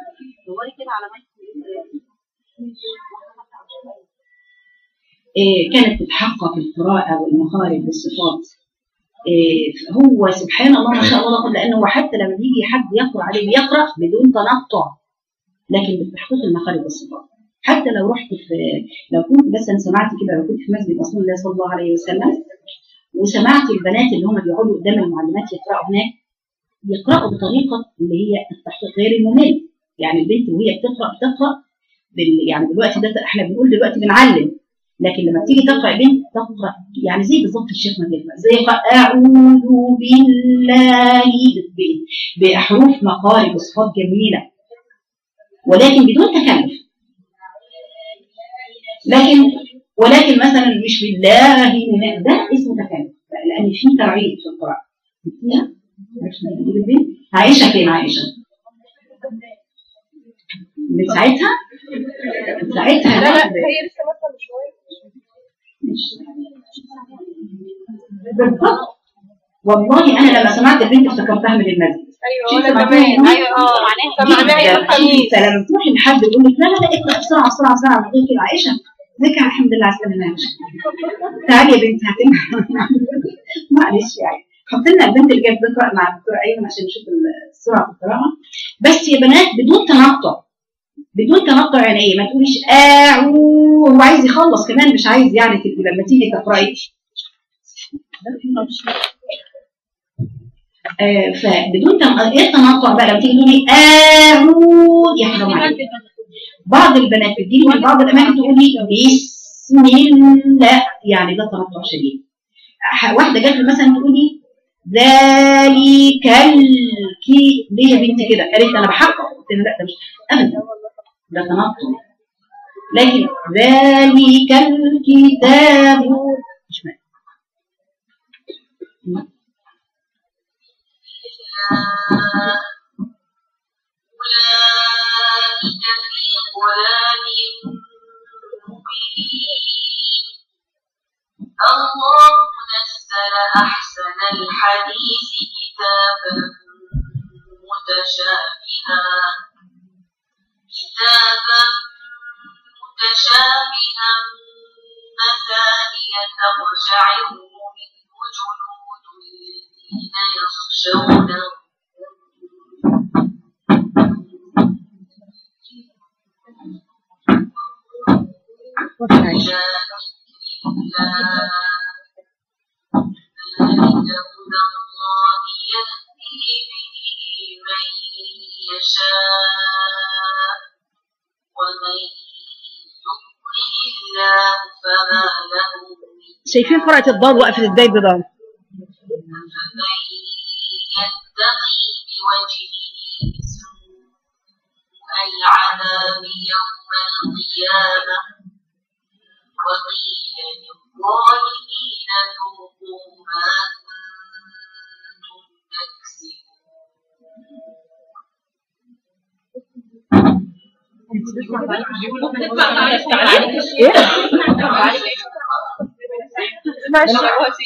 إيه، كانت تتحقق القراءة والمخارج والصفات إيه، هو سبحان الله ما شاء الله لانه هو حتى لما يجي حد يقرا عليه بيقرا بدون تنطع لكن بتحقيق المخارج والصفات حتى لو رحت في لو كنت مثلا سمعت كده لو كنت في مسجد رسول الله صلى الله عليه وسلم وسمعت البنات اللي هم بيقعدوا قدام المعلمات يقراوا هناك يقراوا بطريقه اللي هي التحقيق غير الممل يعني البنت وهي بتقرا بتقرا بال يعني دلوقتي ده احنا بنقول دلوقتي بنعلم لكن لما بتيجي تقرا بنت تقرا يعني زي بالظبط الشيخ ما بيقرا زي يقرا اعوذ بالله ب- باحرف مقارب وصفات جميله ولكن بدون تكلف لكن ولكن مثلا مش بالله من ده اسمه تكلف لان في ترعيد في القراءه فيها عرفنا نجيب البنت عائشه فين عائشه؟ من ساعتها من ساعتها لا لا الواحد- هي لسه مثلا شوية بالضبط والله انا لما سمعت البنت افتكرتها من المسجد أيوة شفت وأنا معناها كمان إيه؟ أيوة اه سمعناها يوم جدا الخميس جدا لما تروحي لحد يقول لك لا لا لا اقرا بسرعه بسرعه بسرعه من غير كده عائشه ذكر الحمد لله على السلامه يا عائشه تعالي يا بنت هاتي معلش يعني حط لنا البنت اللي جايه بتقرا مع الدكتوره ايمن عشان نشوف السرعه في القراءه بس يا بنات بدون تنطع بدون تنطع يعني ايه ما تقوليش اعو هو عايز يخلص كمان مش عايز يعني تبقي لما تيجي تقراي آه فبدون تن- ايه التنطع بقى لما تيجي تقولي اعو يحرم عليك بعض البنات بتجيلي من بعض الاماكن تقول لي بسم الله يعني ده تنطع شديد ح- واحده جت لي مثلا تقول لي ذلك الكي ليه يا بنتي كده قالت لي انا بحقق قلت لها لا ده مش ابدا ده تنطع لكن ذلك الكتاب مش معنى. أولئك في ضلال مبين الله نزل أحسن الحديث كتابا متشابها كتابا متشابها مثانية تقشعر منه جلود الذين يخشون ربهم معاك شاء الله ذلك هدى الله يهدي به من يشاء ومن يضلل الله فما له من شايفين قراءة الضاد وقفت ازاي بضاد فمن يتقي بوجهه سوء العذاب يوم القيامة وقيل للظالمين ذوقوا ما كنتم تكسبون ايه ماشي وسي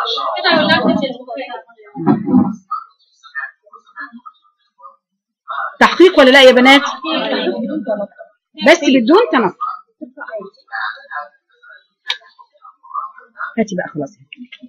تحقيق ولا لا يا بنات بس بدون تنقل هاتي بقى خلاص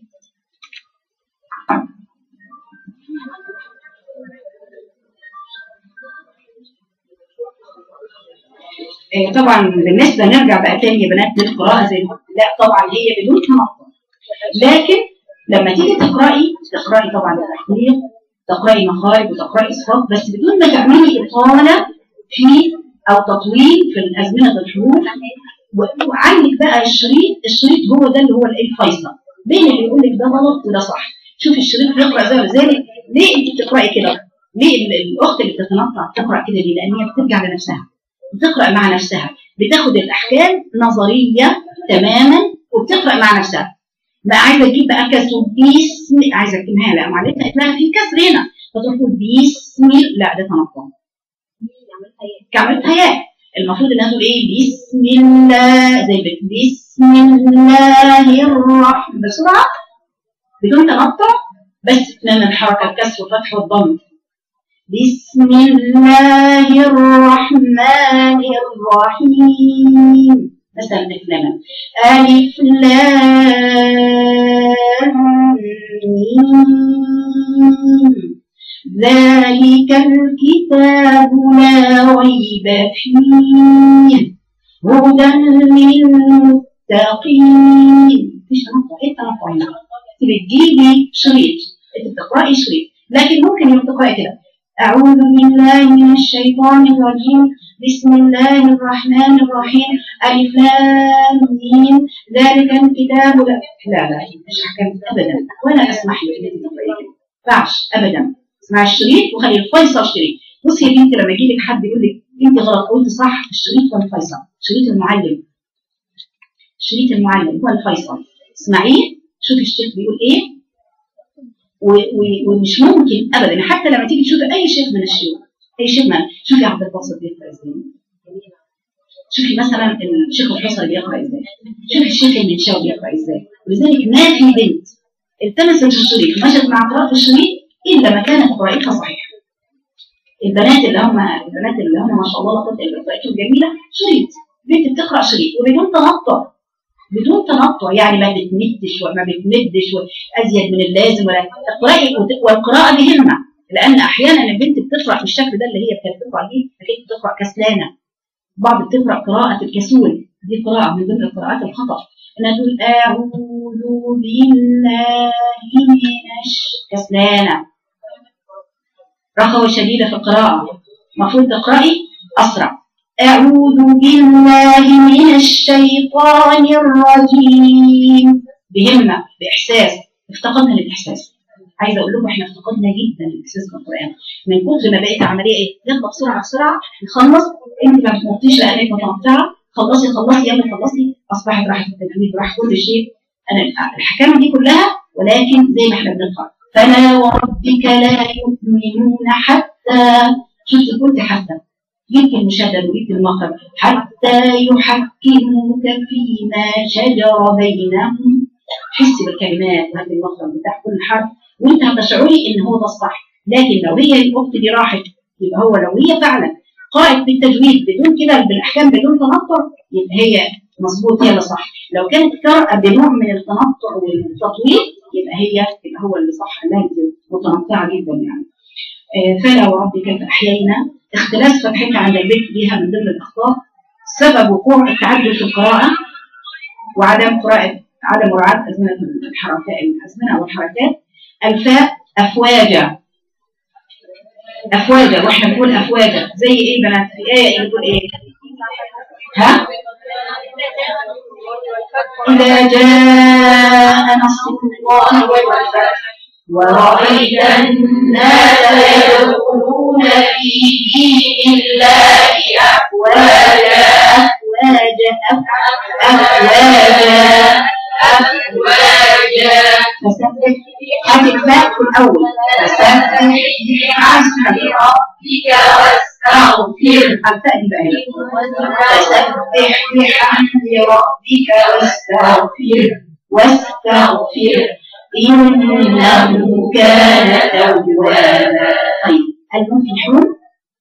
إيه طبعا بالنسبه نرجع بقى تاني يا بنات للقراءه زي ما قلت. لا طبعا هي بدون تنقل لكن لما تيجي تقراي تقراي طبعا التحقيق تقراي مخارج وتقراي صفات بس بدون ما تعملي اطاله في او تطويل في الازمنه الحروف و- وعندك بقى الشريط الشريط هو ده اللي هو الايه الفيصل بين اللي يقول لك ده غلط وده صح شوفي الشريط بيقرا زي ذلك ليه انت بتقراي كده؟ ليه ال- الاخت اللي بتتنطع بتقرا كده ليه؟ لان هي بترجع لنفسها بتقرا مع نفسها بتاخد الاحكام نظريه تماما وبتقرا مع نفسها بقى عايزه تجيب بقى كسر باسم عايزه اكتبها لا معلش هتلاقي في كسر هنا فتروح تقول بسم لا ده تنطع كعملتها ياء المفروض انها تقول ايه بسم الله زي بك بسم الله الرحمن بسرعه بدون تنطع بس تمام الحركه الكسر والفتح والضم بسم الله الرحمن الرحيم مثلا افلاما الف لام ميم ذلك الكتاب لا ريب فيه هدى للمتقين مفيش تنطع ايه التنطع هنا بتجيبي شريط انت بتقراي شريط لكن ممكن يوم تقراي كده أعوذ بالله من الشيطان الرجيم بسم الله الرحمن الرحيم ألف لام ميم ذلك الكتاب لا لا لا مش أحكام أبدا ولا أسمح لك إنك تقرأي كده ما ينفعش أبدا اسمع الشريط وخلي الفيصل شريط بصي يا بنتي لما يجي لك حد يقول لك أنت غلط قلت صح الشريط هو الفيصل شريط المعلم شريط المعلم هو الفيصل اسمعيه شوفي الشيخ بيقول إيه و- و- ومش ممكن ابدا حتى لما تيجي تشوفي اي شيخ من الشيوخ اي شيخ من شوفي عبد الباسط بيقرا ازاي شوفي مثلا الشيخ الحصري بيقرا ازاي شوفي الشيخ المنشاوي بيقرا ازاي ولذلك ما في بنت التمست الشريط ومشت مع قراءة الشريط الا ما كانت قراءتها صحيحه البنات اللي هم البنات اللي هم ما شاء الله لا قوه الا بالله قراءتهم جميله شريط بنت بتقرا شريط وبدون تنطع بدون تنطع يعني ما بتمدش وما بتمدش ازيد من اللازم ولا اقراي وت- والقراءه بهمه لان احيانا البنت بتقرا بالشكل ده اللي هي كانت بتقرا دي كانت بتقرا كسلانه بعض بتقرا قراءه الكسول دي قراءه من ضمن القراءات الخطا انها تقول اعوذ بالله من الش- كسلانه رخوه شديده في القراءه المفروض تقراي اسرع أعوذ بالله من الشيطان الرجيم بهمة بإحساس افتقدنا للإحساس عايزة أقول لكم إحنا افتقدنا جدا الإحساس بالقرآن من كتر ما بقيت عملية إيه؟ يلا بسرعة بسرعة نخلص أنت ما بتمطيش لأنك متمتعة خلصي خلصي يلا خلصي أصبحت راحت التجويد راح كل شيء أنا الأحكام دي كلها ولكن زي ما إحنا بنقرأ فلا وربك لا يؤمنون حتى شفت قلت حتى جبت المشدد وجبت المخرج حتى يحكموك فيما شجر بينهم حسي بالكلمات وهذه المخرج بتاع كل حرف وانت هتشعري ان هو ده الصح لكن لو هي الاخت دي راحت يبقى هو لو هي فعلا قرأت بالتجويد بدون كده بالاحكام بدون تنطع يبقى هي مظبوط هي اللي صح لو كانت قراءة بنوع من التنطع والتطويل يبقى هي يبقى هو اللي صح لا انت متنطعه جدا يعني آه، فلا وربك فأحيينا اختلاف فتحتها عند البيت بها من ضمن الأخطاء سبب وقوع التعدد في القراءة وعدم قراءة عدم مراعاة أزمنة الحركات الأزمنة والحركات الفاء أفواجا أفواجا واحنا بنقول أفواجا زي إيه بنات في آية إيه بتقول إيه ها إذا جاء نصر الله والفتح ورأيت الناس يدخلون في دين الله أفواجا أفواجا أفواجا أفواجا فسبح هذه الفاء في الأول فسبح بحمد ربك واستغفر الفاء دي بقى هنا. فسبح بحمد ربك واستغفر واستغفر إنه كان توابا طيب المفلحون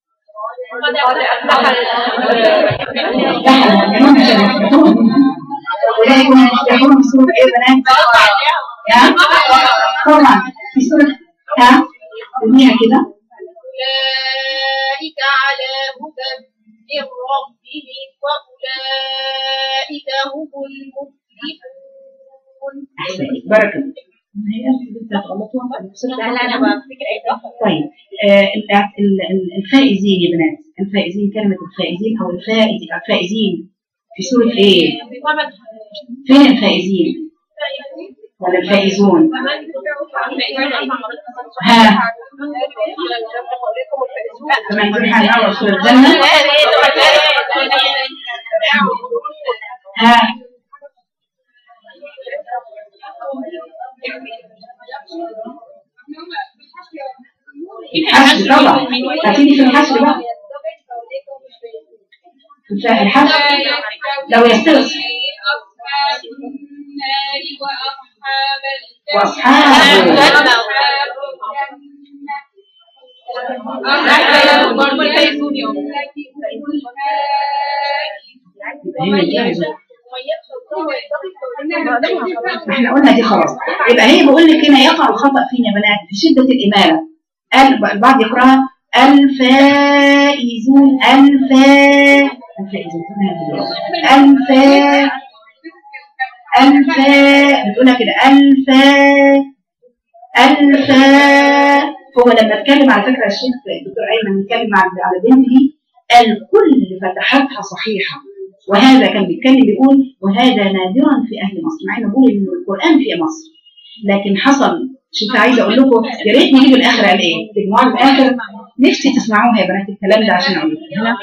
أولئك هم المفلحون في سورة إيه يا بنات؟ ها؟ طبعا في سورة ها؟ قوليها كده أولئك على هدى من ربهم وأولئك هم المفلحون أحسنت بارك الله ما هي أنت غلطوها لا لا انا بفتكر ايه طيب آه ال- ال- ال- الفائزين يا بنات الفائزين كلمة الفائزين أو الفائز الفائزين في سورة إيه؟ فين الفائزين؟ ولا الفائزون؟ ها فمن يروح عن أمر رسول الجنة ها الحشر طبعا هتيجي في الحشر بقى في الحشر لو يستغفر أصحاب النار وأصحاب وأصحاب الجنة هنا جاهزة. احنا قلنا دي خلاص يبقى هي بقول لك هنا يقع الخطأ فين يا بنات في شدة الإمالة ال- البعض يقراها الفائزون الفا الفائزون الفا الفا بتقولها كده الفا الفا هو لما اتكلم على فكره الشيخ الدكتور ايمن اتكلم على على البنت دي قال كل فتحاتها صحيحه وهذا كان بيتكلم بيقول وهذا نادرا في اهل مصر مع انه بيقول ان القران في مصر لكن حصل شوف عايزه اقول لكم يا ريت نجيب الاخر قال ايه تجمعوا الاخر نفسي تسمعوها يا بنات الكلام ده عشان اقول لكم هنا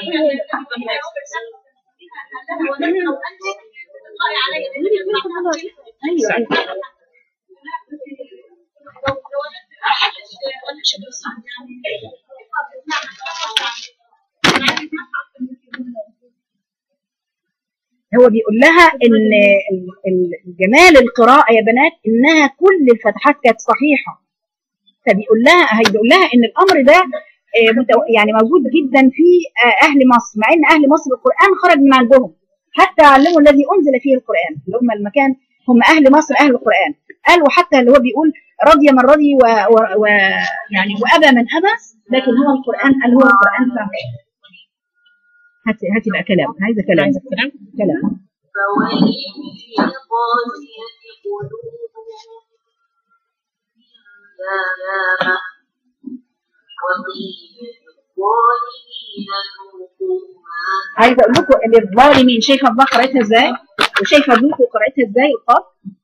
هو بيقول لها ان ال- ال- جمال القراءه يا بنات انها كل الفتحات كانت صحيحه فبيقول لها هيقول لها ان الامر ده آه، متو- يعني موجود جدا في آه، اهل مصر مع ان اهل مصر القران خرج من عندهم حتى علموا الذي انزل فيه القران اللي هم المكان هم اهل مصر اهل القران قال وحتى اللي هو بيقول رضي من رضي و, و, و يعني وابى من ابى لكن هو القران قال هو القران فعلا هاتي هاتي بقى كلام عايزه كلام كلام فويل للقاسية قلوبهم يا نامة وقيل للظالمين ذوقوا ما عايزه اقول لكم ان الظالمين شايفه الضاء قرأتها ازاي وشايفه ذوقوا قرأتها ازاي القاف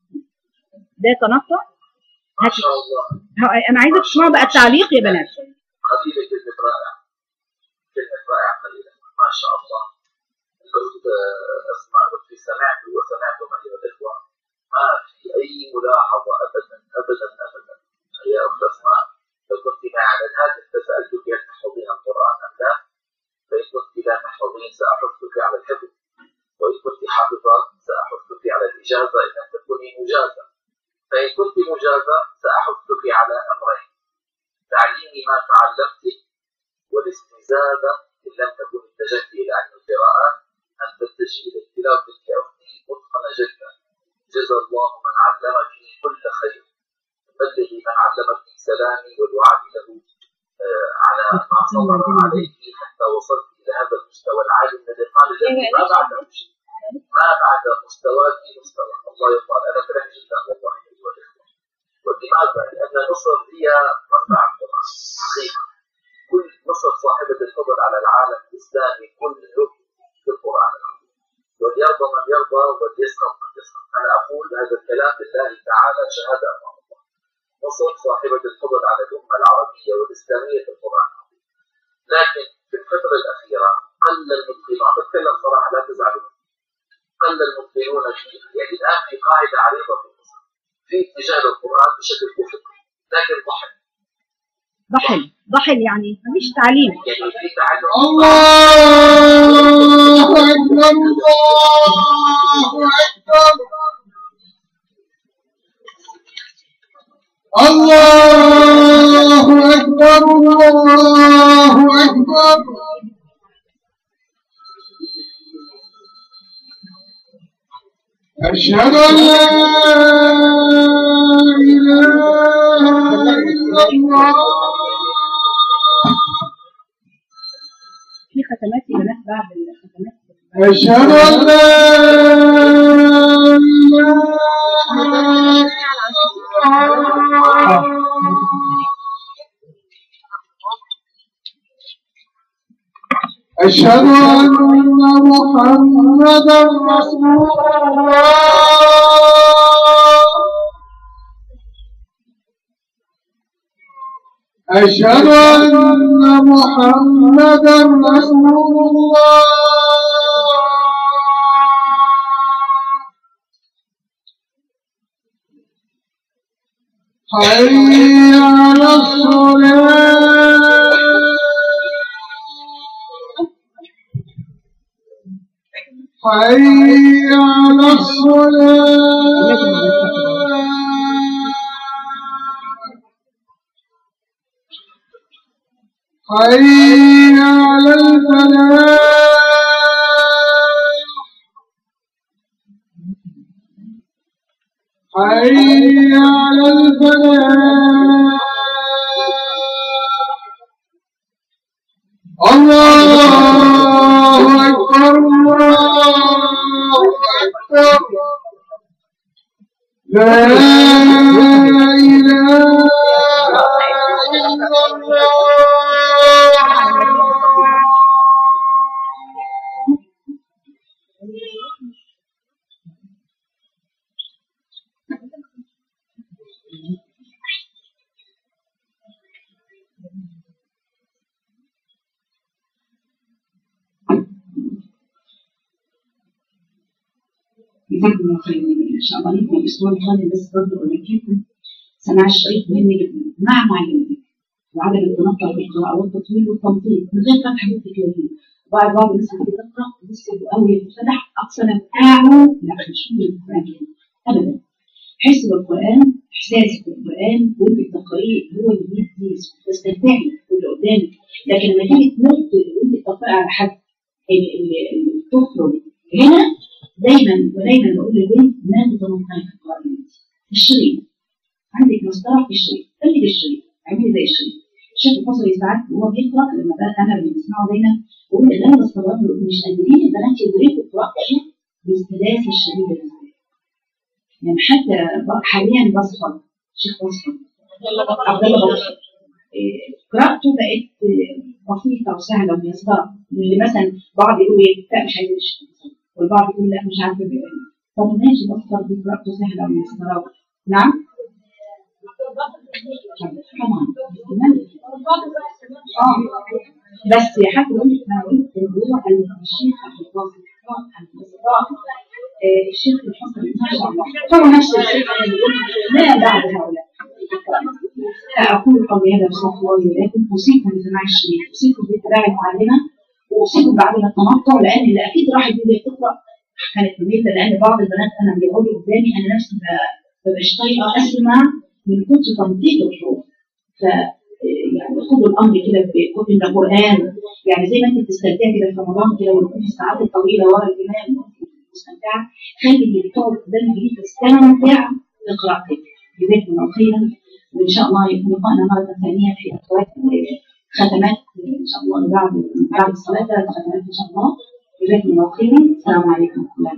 ده تنطع ما شاء الله ه- انا عايزه تسمعوا بقى التعليق يا بنات قليلة كلمة رائع كلمة رائع قليلة ما شاء الله الأخت أسماء لطفي سمعت وسمعت أيها الإخوة ما في أي ملاحظة أبدا أبدا أبدا يا أخت أسماء لو كنت معي على الهاتف لسألتك هل تحفظين القرآن أم لا فإن كنت لا تحفظين سأحثك على الحفظ وإن كنت حافظة سأحثك على الإجازة إن لم تكوني مجازة فإن كنت مجازة سأحثك على أمرين تعليم ما تعلمت والاستزادة إن لم تكن اتجهت إلى علم القراءات أن تتجه إلى التلاوة يا أختي متقنة جدا جزا الله من علمك كل خير بلغي من علمك سلامي ودعائي له آه، على ما صبر عليك حتى وصلت إلى هذا المستوى العالي الذي قال الذي ما بعده شيء ما بعد مستواك مستوى صاحبة الفضل على العالم الإسلامي كله في القرآن العظيم وليرضى من يرضى وليسخط من يسخط أنا أقول هذا الكلام لله تعالى شهادة أمام الله مصر صاحبة الفضل على الأمة العربية والإسلامية في القرآن العظيم لكن في الفترة الأخيرة قل المتقنون عم بتكلم صراحة لا تزعلوا قل المتقنون فيها يعني الآن في قاعدة عريضة في مصر في اتجاه للقرآن بشكل أفقي لكن ضحك ضحل ضحل يعني مفيش تعليم يعني في تعلم الله أكبر الله أكبر الله أكبر الله أكبر أشهد أن لا إله إلا الله في ختمات يا بنات بعد الختمات أشهد أن لا إله إلا الله أشهد أن محمدا رسول الله أشهد أن محمدا رسول الله حي على الصلاة حي على الصلاة حي على الفلاح حي على الفلاح الله أكبر الله أكبر لا إله إلا الله جزاكم الله خيرا ان شاء الله يمكن الاسبوع القادم بس برضه اذكركم سماع الشريط مهم جدا مع معلمتك وعدم التنطع بالقراءه والتطويل والتنطيط من غير فتح بنت كلمه بعد بعض الناس اللي بتقرا بتسكت اول فتح اقصى ما بتاعه لا مش من القران كده ابدا حس بالقران احساسك بالقران وانت بتقريه هو اللي بيدي تستمتعي باللي قدامك لكن لما تيجي تنط وانت بتقرأي على حد اللي- اللي اللي تخرج هنا دايما ودايما بقول للبنت ما تتنطعي في القرآن انت في الشريط عندك مسطرة في الشريط قلد الشريط اعملي زي الشريط الشيخ البصري ساعات وهو بيقرا لما بقى انا اللي بسمعه دايما بقول اللي انا بستغرب له مش قادرين البنات يدركوا قراءته باستلاسه الشديده ازاي يعني حتى ب- حاليا بصفر شيخ بصفر عبد الله بصفر إيه، قراءته بقت إيه، بسيطه وسهله وميسره اللي مثلا بعض يقول ايه لا مش عايز الشيخ بصفر والبعض يقول لا مش عارفه بيقول إيه. طب ماشي بصفر دي قراءته سهله وميسره نعم طبعا اه بس حتى لو انت انا قلت ان هو الشيخ عبد الباسط آه، الشيخ الحسن ما شاء الله هو نفس الشيخ الذي يقول ما بعد هؤلاء لا اقول قولي هذا بصوت الله ولكن اوصيكم بسماع الشريف اوصيكم باتباع المعلمه واوصيكم بعدم التنطع لان اللي اكيد راح يقول لي تقرا كانت مميزه لان بعض البنات انا بيقعدوا قدامي انا نفسي ب- ببقاش طايقه اسمع من كتر تنطيط الحروف ف يعني خدوا الامر كده بكتب ده قران يعني زي ما انت بتستمتعي كده في رمضان كده ونكون الساعات الطويله ورا الامام مستمتعه خلي اللي بتقعد قدامك دي تستمتع بقراءتك جزاكم الله خيرا وان شاء الله يكون لقاءنا مره ثانيه في اخوات ختمات ان شاء الله بعد بعد الصلاه ثلاث ختمات ان شاء الله جزاكم الله خيرا السلام عليكم ورحمه الله